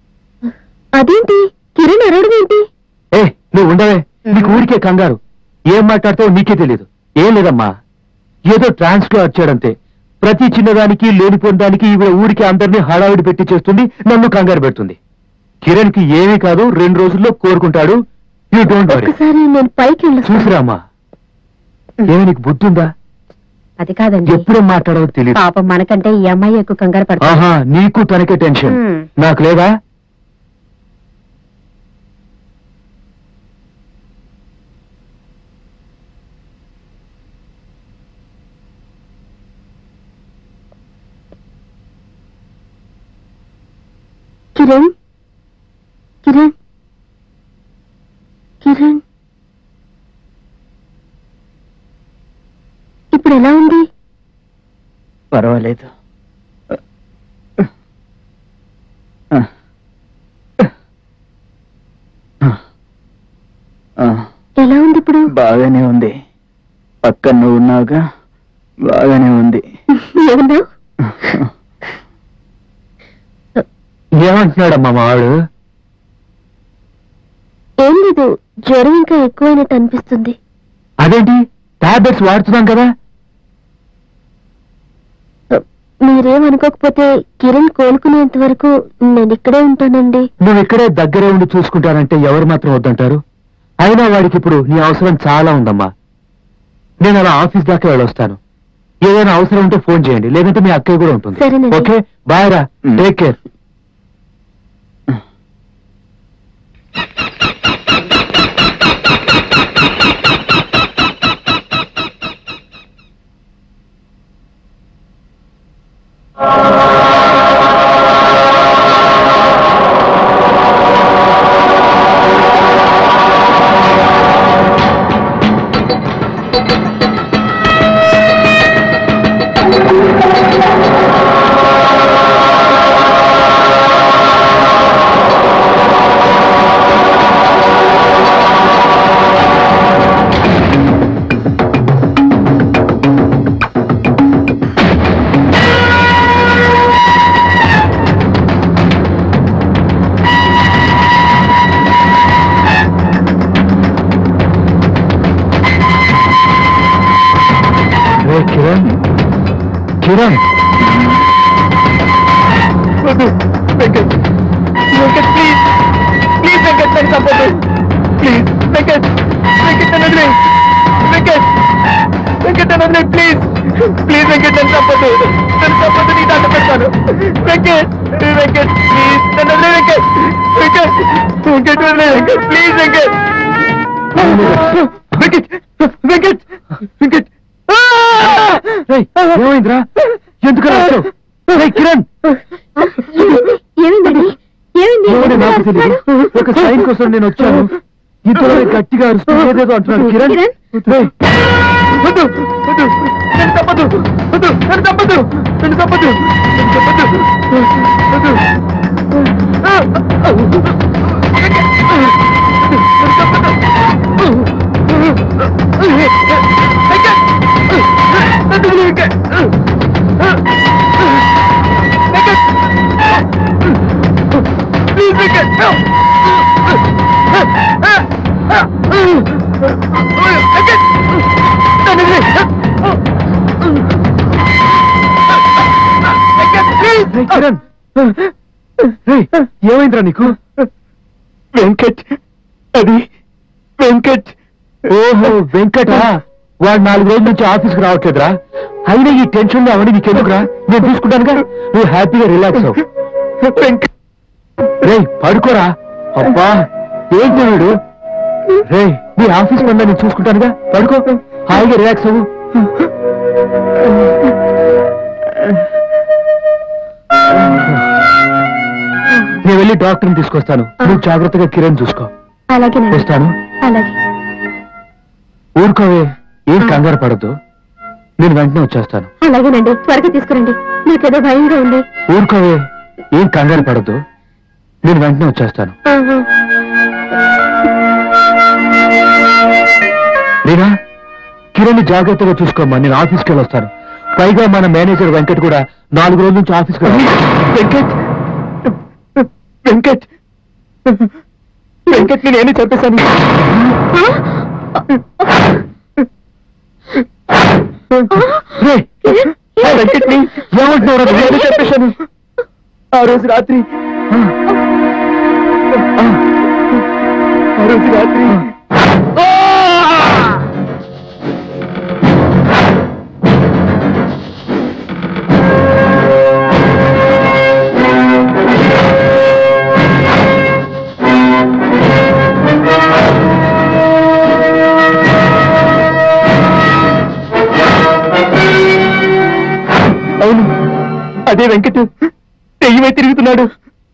అదేంటి కిరణ్ అరవడం ఏంటి ఏ నువ్వు ఉండవే నీకు ఊరికే కంగారు ఏం మాట్లాడితే నీకే తెలీదు ఏం లేదమ్మా ఏదో ట్రాన్స్ లో వచ్చాడంతే ప్రతి చిన్నదానికి లేనిపోయిన దానికి ఈవిడ ఊరికి అందరినీ హడావిడి పెట్టి చేస్తుంది నన్ను కంగారు పెడుతుంది కిరణ్ కి ఏమీ కాదు రెండు రోజుల్లో కోరుకుంటాడు యూ డోంట్ వరీ ఒక్కసారి నేను పైకి వెళ్ళొస్తాను చూసిరామ్మా ఏమి నీకు బుద్ధి ఉందా అది కాదండి ఎప్పుడేం మాట్లాడవో తెలియదు పాపం మనకంటే ఈ అమ్మాయి ఎక్కువ కంగారు పడుతుంది ఆహా నీకు తనకే టెన్షన్ హ్మ్. నాకు లేదా కిరణ్ కిరణ్ కిరణ్ ఇప్పుడు ఎలా ఉంది పర్వాలేదు ఎలా ఉంది ఇప్పుడు బాగానే ఉంది పక్కన నువ్వు ఉన్నావుగా బాగానే ఉంది ఏమన్నా ఏమంటున్నాడమ్మా మా వాడు ఏం లేదు జ్వరం ఇంకా ఎక్కువైనట్టు అనిపిస్తుంది అదేంటి టాబ్లెట్స్ వాడుతున్నాం కదా మీరేమనుకోకపోతే కిరణ్ కోలుకునేంత వరకు నేను ఇక్కడే ఉంటానండి నువ్వు ఇక్కడే దగ్గరే ఉండి చూసుకుంటానంటే ఎవరు మాత్రం వద్దంటారు అయినా వాడికి ఇప్పుడు నీ అవసరం చాలా ఉందమ్మా నేను అలా ఆఫీస్ దాకా వెళ్ళొస్తాను ఏదైనా అవసరం ఉంటే ఫోన్ చేయండి లేదంటే మీ అక్కయ్య కూడా ఉంటుంది సరేనండి. ఓకే బాయ్ రా మ్. టేక్ కేర్ రే కిరణ్ కిరణ్ వద్దు వెంకట్ వెంకట్ ప్లీజ్ ప్లీజ్ వెంకట్ నన్ను చంపొద్దు ప్లీజ్ వెంకట్ వెంకట్ నన్ను వదిలే వెంకట్ వెంకట్ నన్ను వదిలే ప్లీజ్ ప్లీజ్ వెంకట్ నన్ను చంపొద్దు నన్ను చంపొద్దు నీ దాంట్లో పెడతాను వెంకట్ వెంకట్ ప్లీజ్ నన్ను వదిలే వెంకట్ వెంకట్ వెంకట్ వదిలే వెంకట్ ప్లీజ్ వెంకట్ వెంకట్ వెంకట్ వెంకట్ రేయ్, ఏమైందిరా ఎందుకు వచ్చావు రేయ్, కిరణ్ ఏమైందండి ఏమైంది ఏమని నాకు తెలియదు ఒక సైన్ కోసం నేను వచ్చాను ఇద్దరు గట్టిగా అరుస్తూ ఏదేదో అంటున్నాడు కిరణ్ కిరణ్? రేయ్, వద్దు, వద్దు, నన్ను చంపొద్దు, వద్దు, నన్ను చంపొద్దు, నన్ను చంపొద్దు, నన్ను చంపొద్దు, వద్దు. ఆ, ఆ, నన్ను వదిలేయ్ ఇంకా. Please, Wicket, help! Wicket! నన్ను వదిలేయ్. కిరణ్ రేయ్, ఏమైందిరా నీకు వెంకట్ అది వెంకట్ ఓహో వెంకట వాడు నాలుగు రోజుల నుంచి ఆఫీస్కి రావట్లేదురా అయినా ఈ టెన్షన్ లో అవన్నీ నీకెందుకురా నేను చూసుకుంటానుగా నువ్వు హ్యాపీగా రిలాక్స్ అవ్వు వెంకట్ రే పడుకోరా అబ్బా ఏంటి వీడు రే నీ ఆఫీస్ పనులు నేను చూసుకుంటానుగా పడుకో హాయిగా రిలాక్స్ అవ్వు నేను వెళ్ళి డాక్టర్ని తీసుకొస్తాను నువ్వు జాగ్రత్తగా కిరణ్ చూసుకో అలాగేనండి వస్తాను అలాగే ఊరుకోవే ఏం కంగారు పడద్దు నేను వెంటనే వచ్చేస్తాను అలాగేనండి త్వరగా తీసుకురండి నాకేదో భయంగా ఉంది ఊరుకోవే ఏం కంగారు పడద్దు నేను వెంటనే వచ్చేస్తాను ఆహా. రీనా కిరణ్ జాగ్రత్తగా చూసుకోమ్మా నేను ఆఫీస్కి వెళ్ళి వస్తాను పైగా మన మేనేజర్ వెంకట్ కూడా నాలుగు రోజుల నుంచి ఆఫీస్కి వెంకట్ వెంకట్ వెంకట్ నేనే చెప్పేశాను వెంకట్ ని ఏమంటున్నావు నేనే చెప్పేశాను ఆ రోజు రాత్రి ఆ రోజు రాత్రి అవును అదే వెంకట్ తెయ్యమై తిరుగుతున్నాడు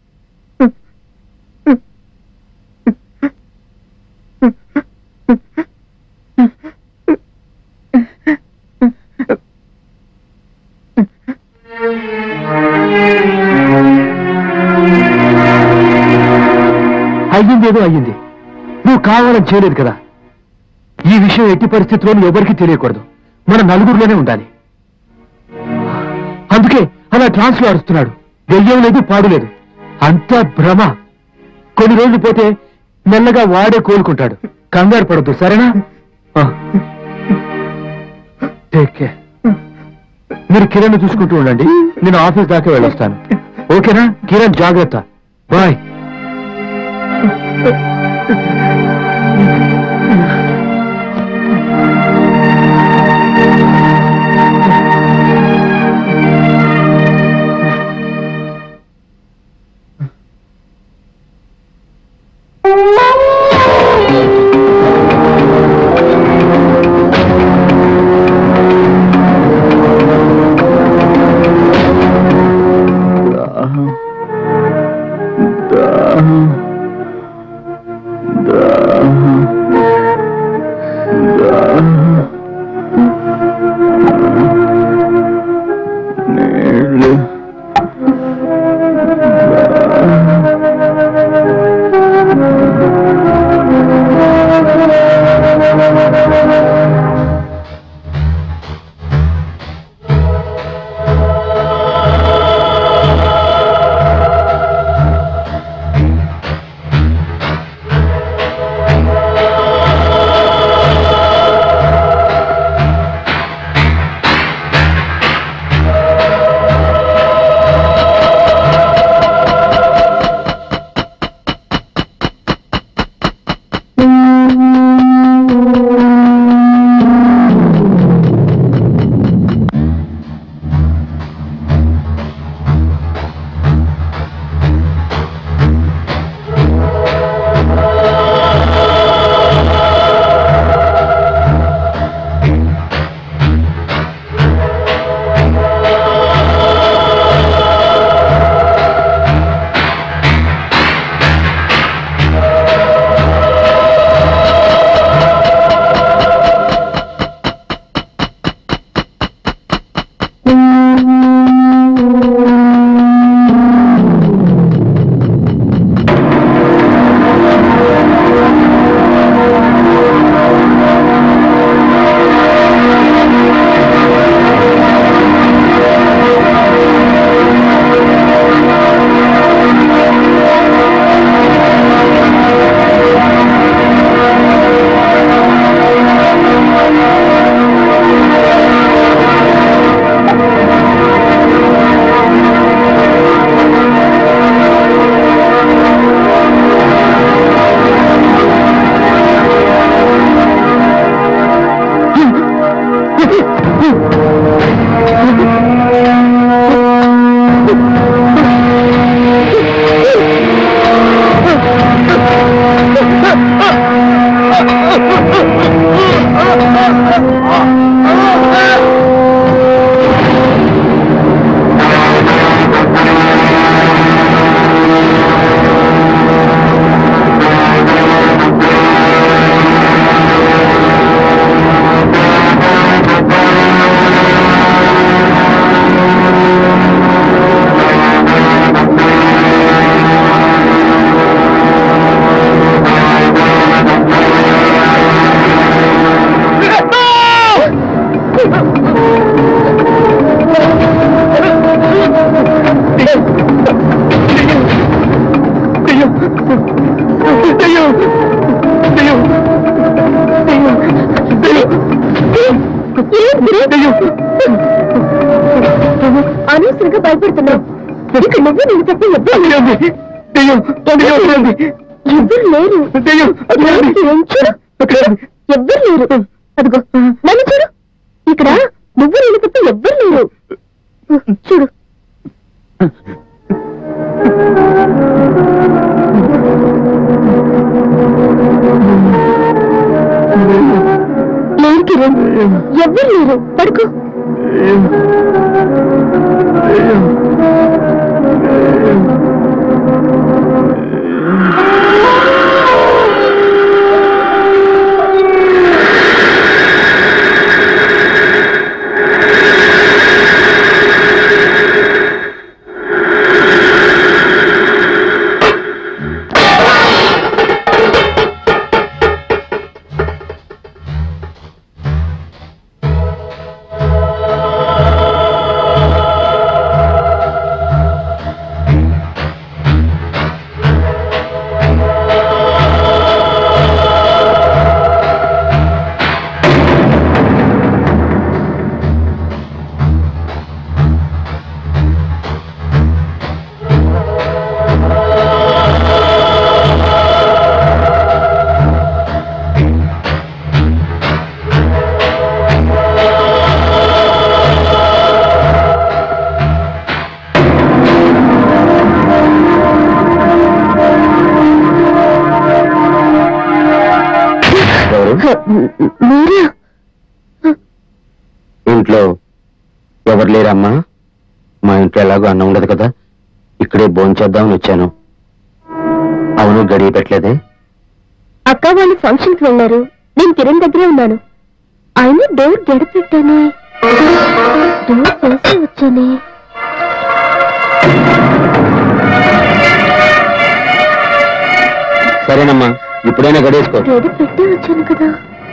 అయ్యిందేదో అయ్యింది నువ్వు కావాలని చేయలేదు కదా ఈ విషయం ఎట్టి పరిస్థితుల్లోనూ ఎవరికీ తెలియకూడదు మన నలుగురిలోనే ఉండాలి అందుకే అలా ట్రాన్స్ లో అరుస్తున్నాడు దెయ్యం లేదు పాడు లేదు అంతా భ్రమ కొన్ని రోజులు పోతే మెల్లగా వాడే కోలుకుంటాడు కంగారు పడద్దు సరేనా టేక్ కేర్ మీరు కిరణ్ చూసుకుంటూ ఉండండి నేను ఆఫీస్ దాకా వెళ్ళొస్తాను ఓకేనా కిరణ్ జాగ్రత్త బాయ్ దాహం దాహం అనవసరంగా భయపడుతున్నావు ఇక్కడ నువ్వు నేను తప్ప ఎవ్వరు లేరు. దెయ్యం దెయ్యం వస్తుంది. ఎవ్వరు లేరు దెయ్యం ఏం చూడు ఎవ్వరు లేరు అదిగో నన్ను చూడు ఇక్కడ నువ్వు నేను తప్ప ఎవ్వరు లేరు చూడు లేరు కిరణ్ ఎవ్వరు లేరు పడుకో మీరా ఇంట్లో ఎవరు లేరమ్మా మా ఇంట్లో ఎలాగో అన్నం ఉండదు కదా ఇక్కడే భోంచేద్దామని వచ్చాను అవును గడియ పెట్టలేదే అక్క వాళ్ళు ఫంక్షన్ కి వెళ్ళారు నేను కిరణ్ దగ్గరే ఉన్నాను ఆయన డోర్ గడిపెట్టానే డోర్ వేసి వచ్చానే సరేనమ్మా ఇప్పుడైనా గడేసుకో గడి పెట్టి వచ్చాను కదా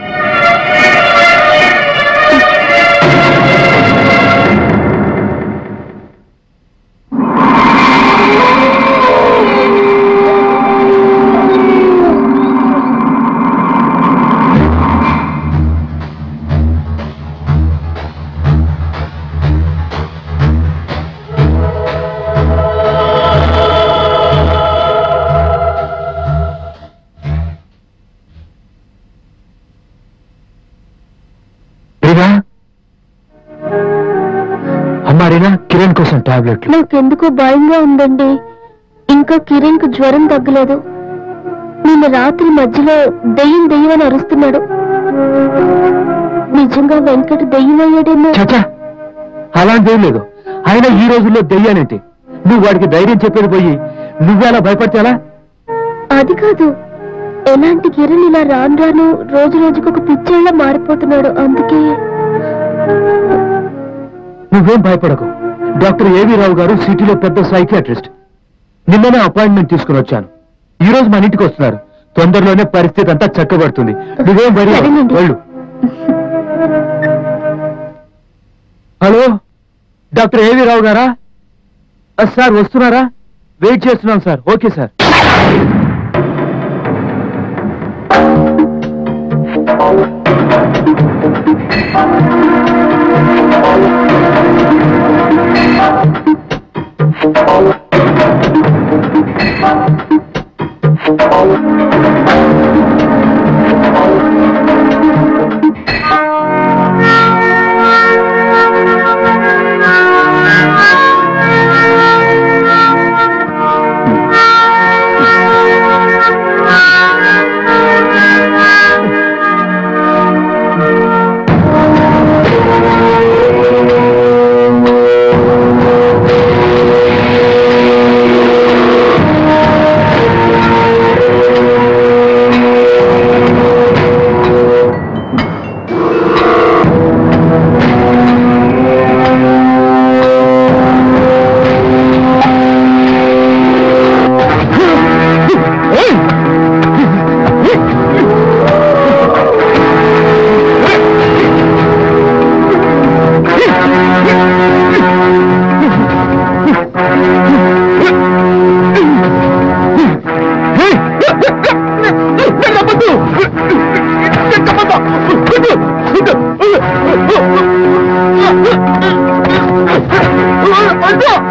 రీనా అమ్మా రీనా కిరణ్ కోసం టాబ్లెట్లు నాకెందుకో భయంగా ఉందండి ఇంకా కిరణ్ కు జ్వరం తగ్గలేదు నిన్న రాత్రి మధ్యలో దెయ్యం దెయ్యం అని అరుస్తున్నాడు నిజంగా వెంకట దెయ్యం అయ్యాడేమో చచా అలాంటిదేం లేదు అయినా ఈ రోజుల్లో దెయ్యానేంటి నువ్వు వాడికి ధైర్యం చెప్పేది పోయి నువ్వెలా భయపడితే ఎలా అది కాదు ఎలాంటి కిరణ్ ఇలా రాను రాను రోజు రోజుకు ఒక పిచ్చేళ్ళ మారిపోతున్నాడు అందుకే నువ్వేం భయపడకు డాక్టర్ ఏవి రావు గారు సిటీలో పెద్ద సైకియాట్రిస్ట్ నిన్ననే అపాయింట్మెంట్ తీసుకుని వచ్చాను ఈ రోజు మన ఇంటికి వస్తున్నారు తొందరలోనే పరిస్థితి అంతా చక్కబడుతుంది నువ్వేం వరి అవ్వకు. సరేనండి. వెళ్ళు హలో డాక్టర్ ఏవి రావు గారా ఆ, సార్ వస్తున్నారా వెయిట్ చేస్తున్నాం సార్ ఓకే సార్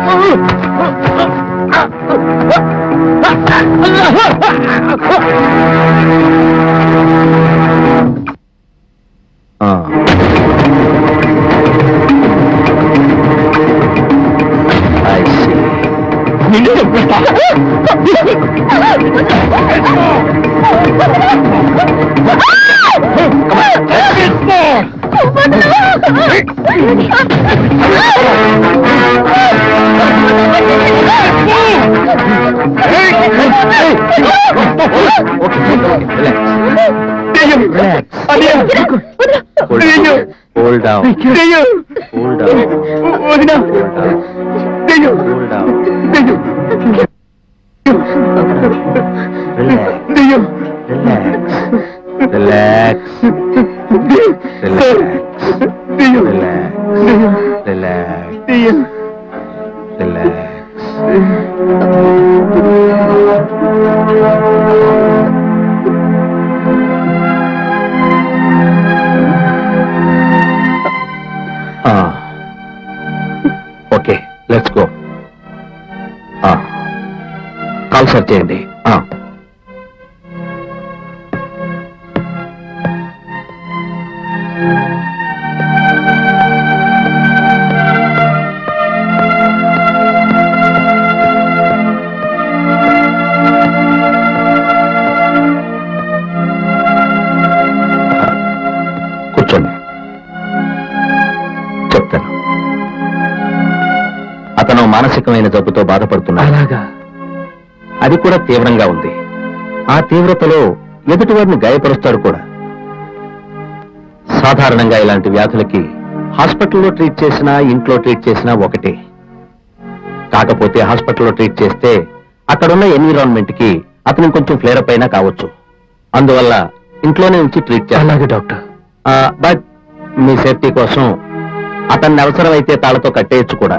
నిన్ను చంపేస్తా Hold down. Hold down. Hold down. Hold down. Relax. Relax. Relax. Relax. Relax. Relax. Okay let's go call search చేయండి ఆ. కూర్చోండి చెప్తాను అతను మానసికమైన జబ్బుతో బాధపడుతున్నాడు అలాగా అది కూడా తీవ్రంగా ఉంది ఆ తీవ్రతలో ఎదుటివారిని గాయపరుస్తాడు కూడా సాధారణంగా ఇలాంటి వ్యాధులకి హాస్పిటల్లో ట్రీట్ చేసినా ఇంట్లో ట్రీట్ చేసినా ఒకటే కాకపోతే హాస్పిటల్లో ట్రీట్ చేస్తే అక్కడున్న ఎన్విరాన్మెంట్ కి అతను కొంచెం ఫ్లేరప్ అయినా కావచ్చు అందువల్ల ఇంట్లోనే ఉంచి ట్రీట్ చేయాలి అలాగే డాక్టర్ బట్ మీ సేఫ్టీ కోసం అతన్ని అవసరమైతే తాళతో కట్టేయచ్చు కూడా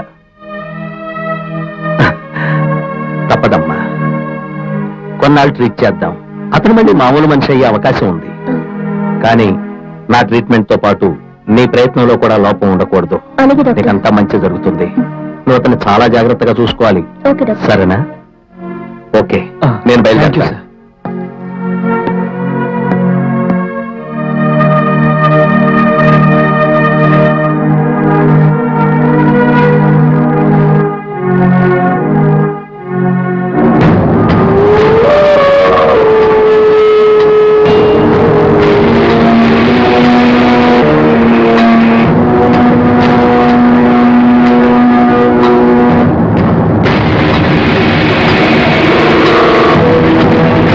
తప్పదమ్మా కొన్నాళ్ళు ట్రీట్ చేద్దాం అతను మళ్ళీ మామూలు మనిషి అయ్యే అవకాశం ఉంది కానీ నా ట్రీట్మెంట్ తో పాటు నీ ప్రయత్నంలో కూడా లోపం ఉండకూడదు అలాగే డాక్టర్ నీకంతా మంచి జరుగుతుంది నువ్వు అతన్ని చాలా జాగ్రత్తగా చూసుకోవాలి ఓకే డాక్టర్ సరేనా ఓకే ఆ, నేను థాంక్యూ బయలుదేరుతా సార్. ఆ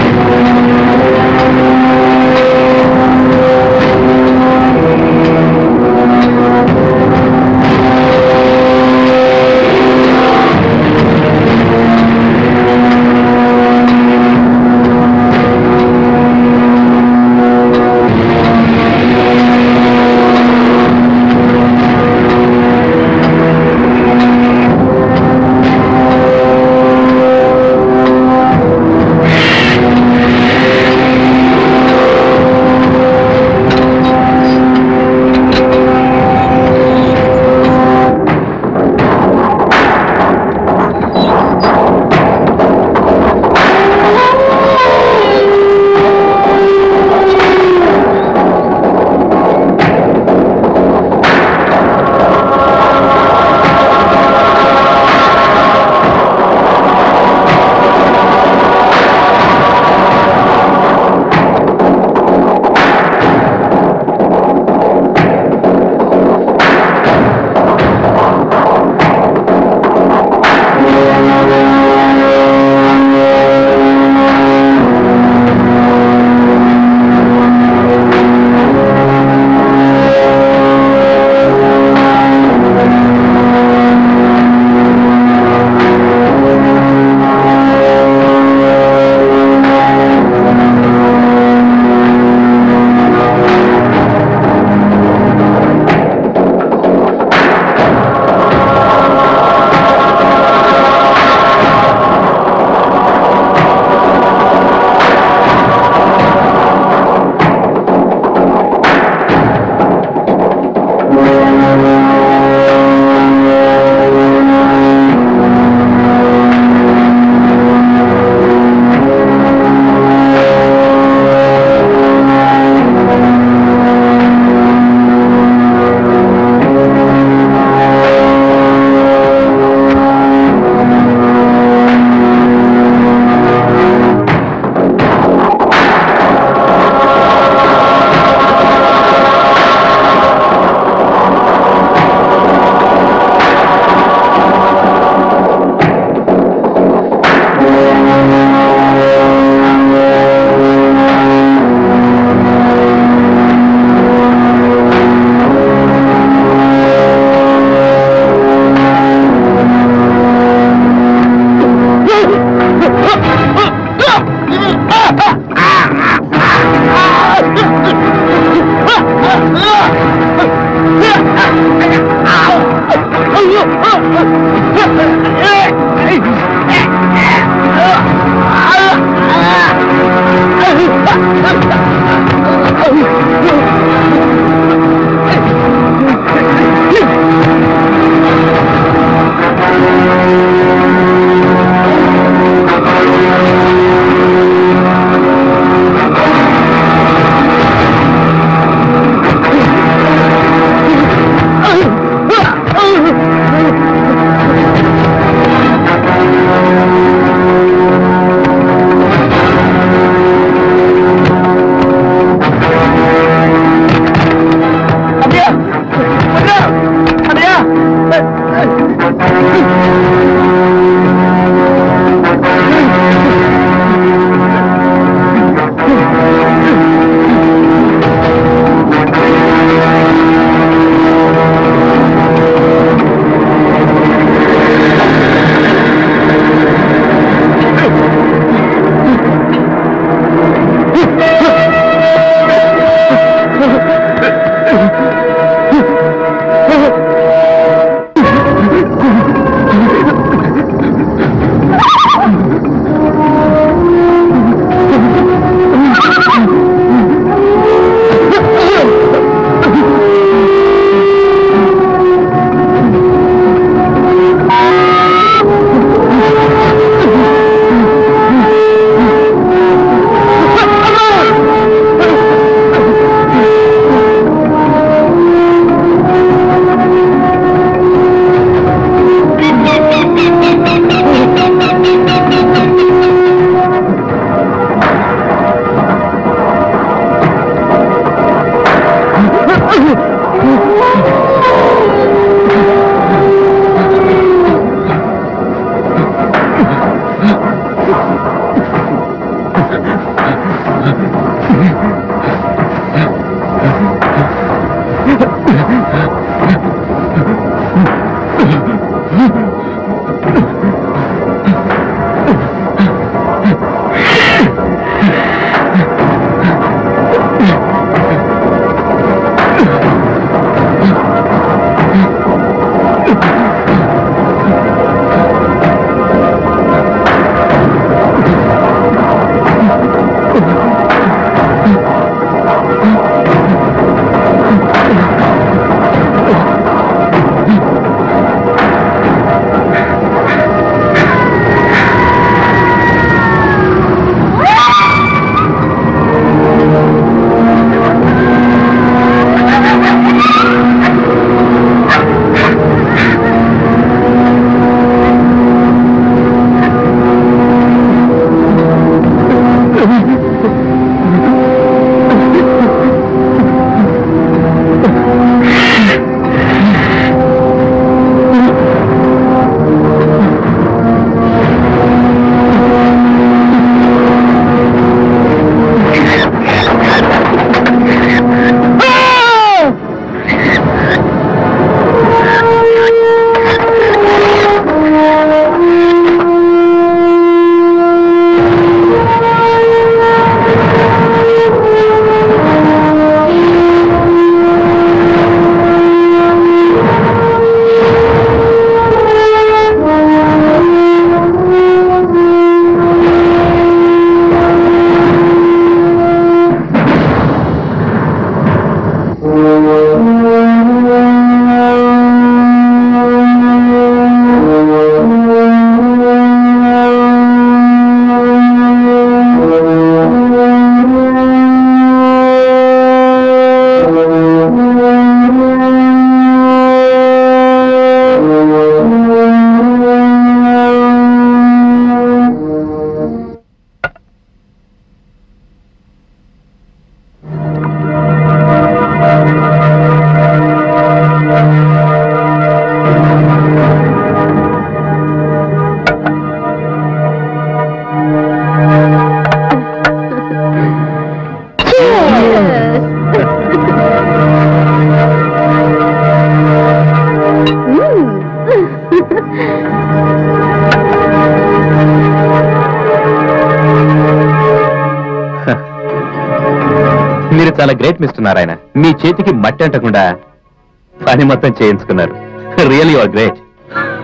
మీరు చాలా గ్రేట్ మిస్టర్ నారాయణ మీ చేతికి మట్టి అంటకుండా పని మొత్తం చేయించుకున్నారు రియల్ యు ఆర్ గ్రేట్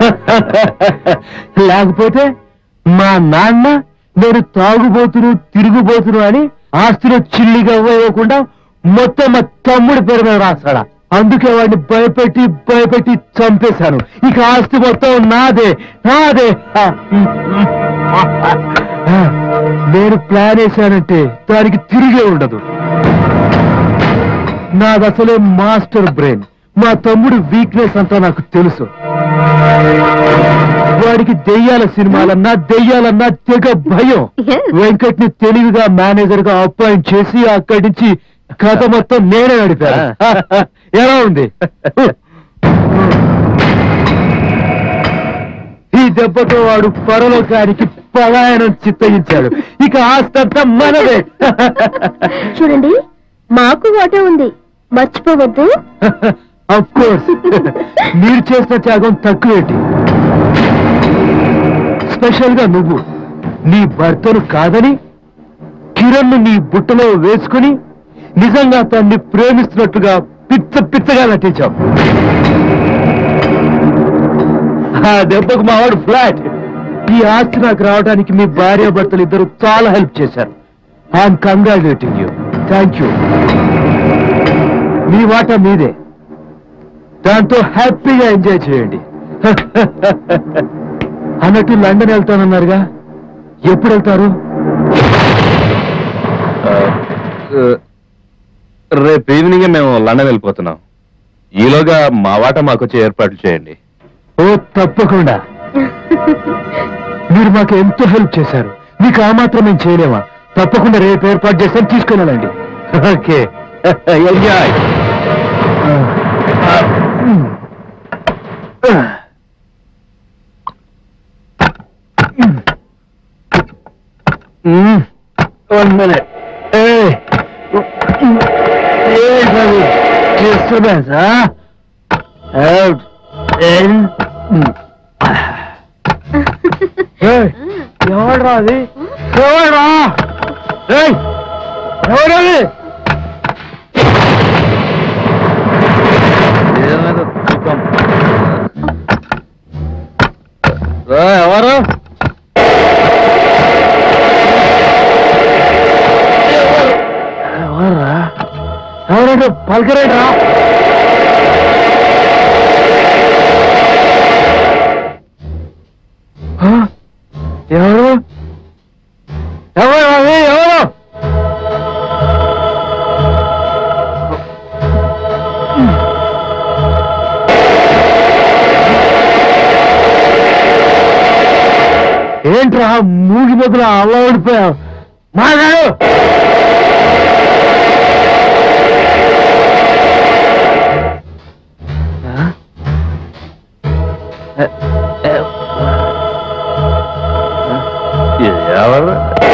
లేకపోతే మా నాన్న నేను తాగుబోతును తిరుగుబోతును అని ఆస్తిలో చిల్లిగా ఇవ్వకుండా మొత్తం మా తమ్ముడి పేరు మీద రాస్తాడా అందుకే వాడిని భయపెట్టి భయపెట్టి చంపేశాను ఇక ఆస్తి మొత్తం నాదే నాదే నేను ప్లాన్ వేశానంటే దానికి తిరిగే ఉండదు నాది అసలే మాస్టర్ బ్రెయిన్ మా తమ్ముడు వీక్నెస్ అంతా నాకు తెలుసు వాడికి దెయ్యాల సినిమాలన్నా దెయ్యాలన్నా తెగ భయం Yes. వెంకట్ ని తెలివిగా మేనేజర్ గా అపాయింట్ చేసి అక్కడి నుంచి కథ మొత్తం నేనే నడిపాను ఎలా ఉంది ఈ దెబ్బతో వాడు పరలోకానికి పలాయనం చిత్తగించాడు ఇక ఆస్తంతా మనదే చూడండి మాకు వాటా ఉంది మర్చిపోవద్దు అఫ్ కోర్స్ మీరు చేసిన త్యాగం తక్కువేంటి స్పెషల్ గా నువ్వు నీ భర్తను కాదని కిరణ్ నీ బుట్టలో వేసుకుని నిజంగా తన్ని ప్రేమిస్తున్నట్టుగా పిచ్చ పిచ్చగా నటించావు ఆ దెబ్బకు మావాడు ఫ్లాట్ ఈ ఆస్తి నాకు రావడానికి మీ భార్య భర్తలు ఇద్దరు చాలా హెల్ప్ చేశారు I'm congratulating you thank you మీ వాటా మీదే దాంతో హ్యాపీగా ఎంజాయ్ చేయండి అన్నట్టు లండన్ వెళ్తానన్నారుగా ఎప్పుడు వెళ్తారు రేపు ఈవినింగ్ మేము లండన్ వెళ్ళిపోతున్నాం ఈలోగా మా వాట మాకు వచ్చే ఏర్పాట్లు చేయండి ఓ తప్పకుండా మీరు మాకు ఎంతో హెల్ప్ చేశారు మీకు ఆ మాత్రం మేము చేయలేమా తప్పకుండా రేపు ఏర్పాటు చేస్తాను తీసుకుని వెళ్ళండి ఓకే ఎంజాయ్ వన్ మినిట్ ఏంటది డిస్టర్బెన్స్ అవుట్ ఎవడ్రా అది ఎవడ్రా ఏయ్, ఎవరది ఏమైనా సుఖం. రా, ఎవరు ఎవర్రా ఎవరంటే పలకరేట్రా ఆ? ఎవరు ఎవరు అది ఎవరు ఏంట్రా మూగి మొదలు అలా ఓడిపోయావు మాట్లాడు ఎవరు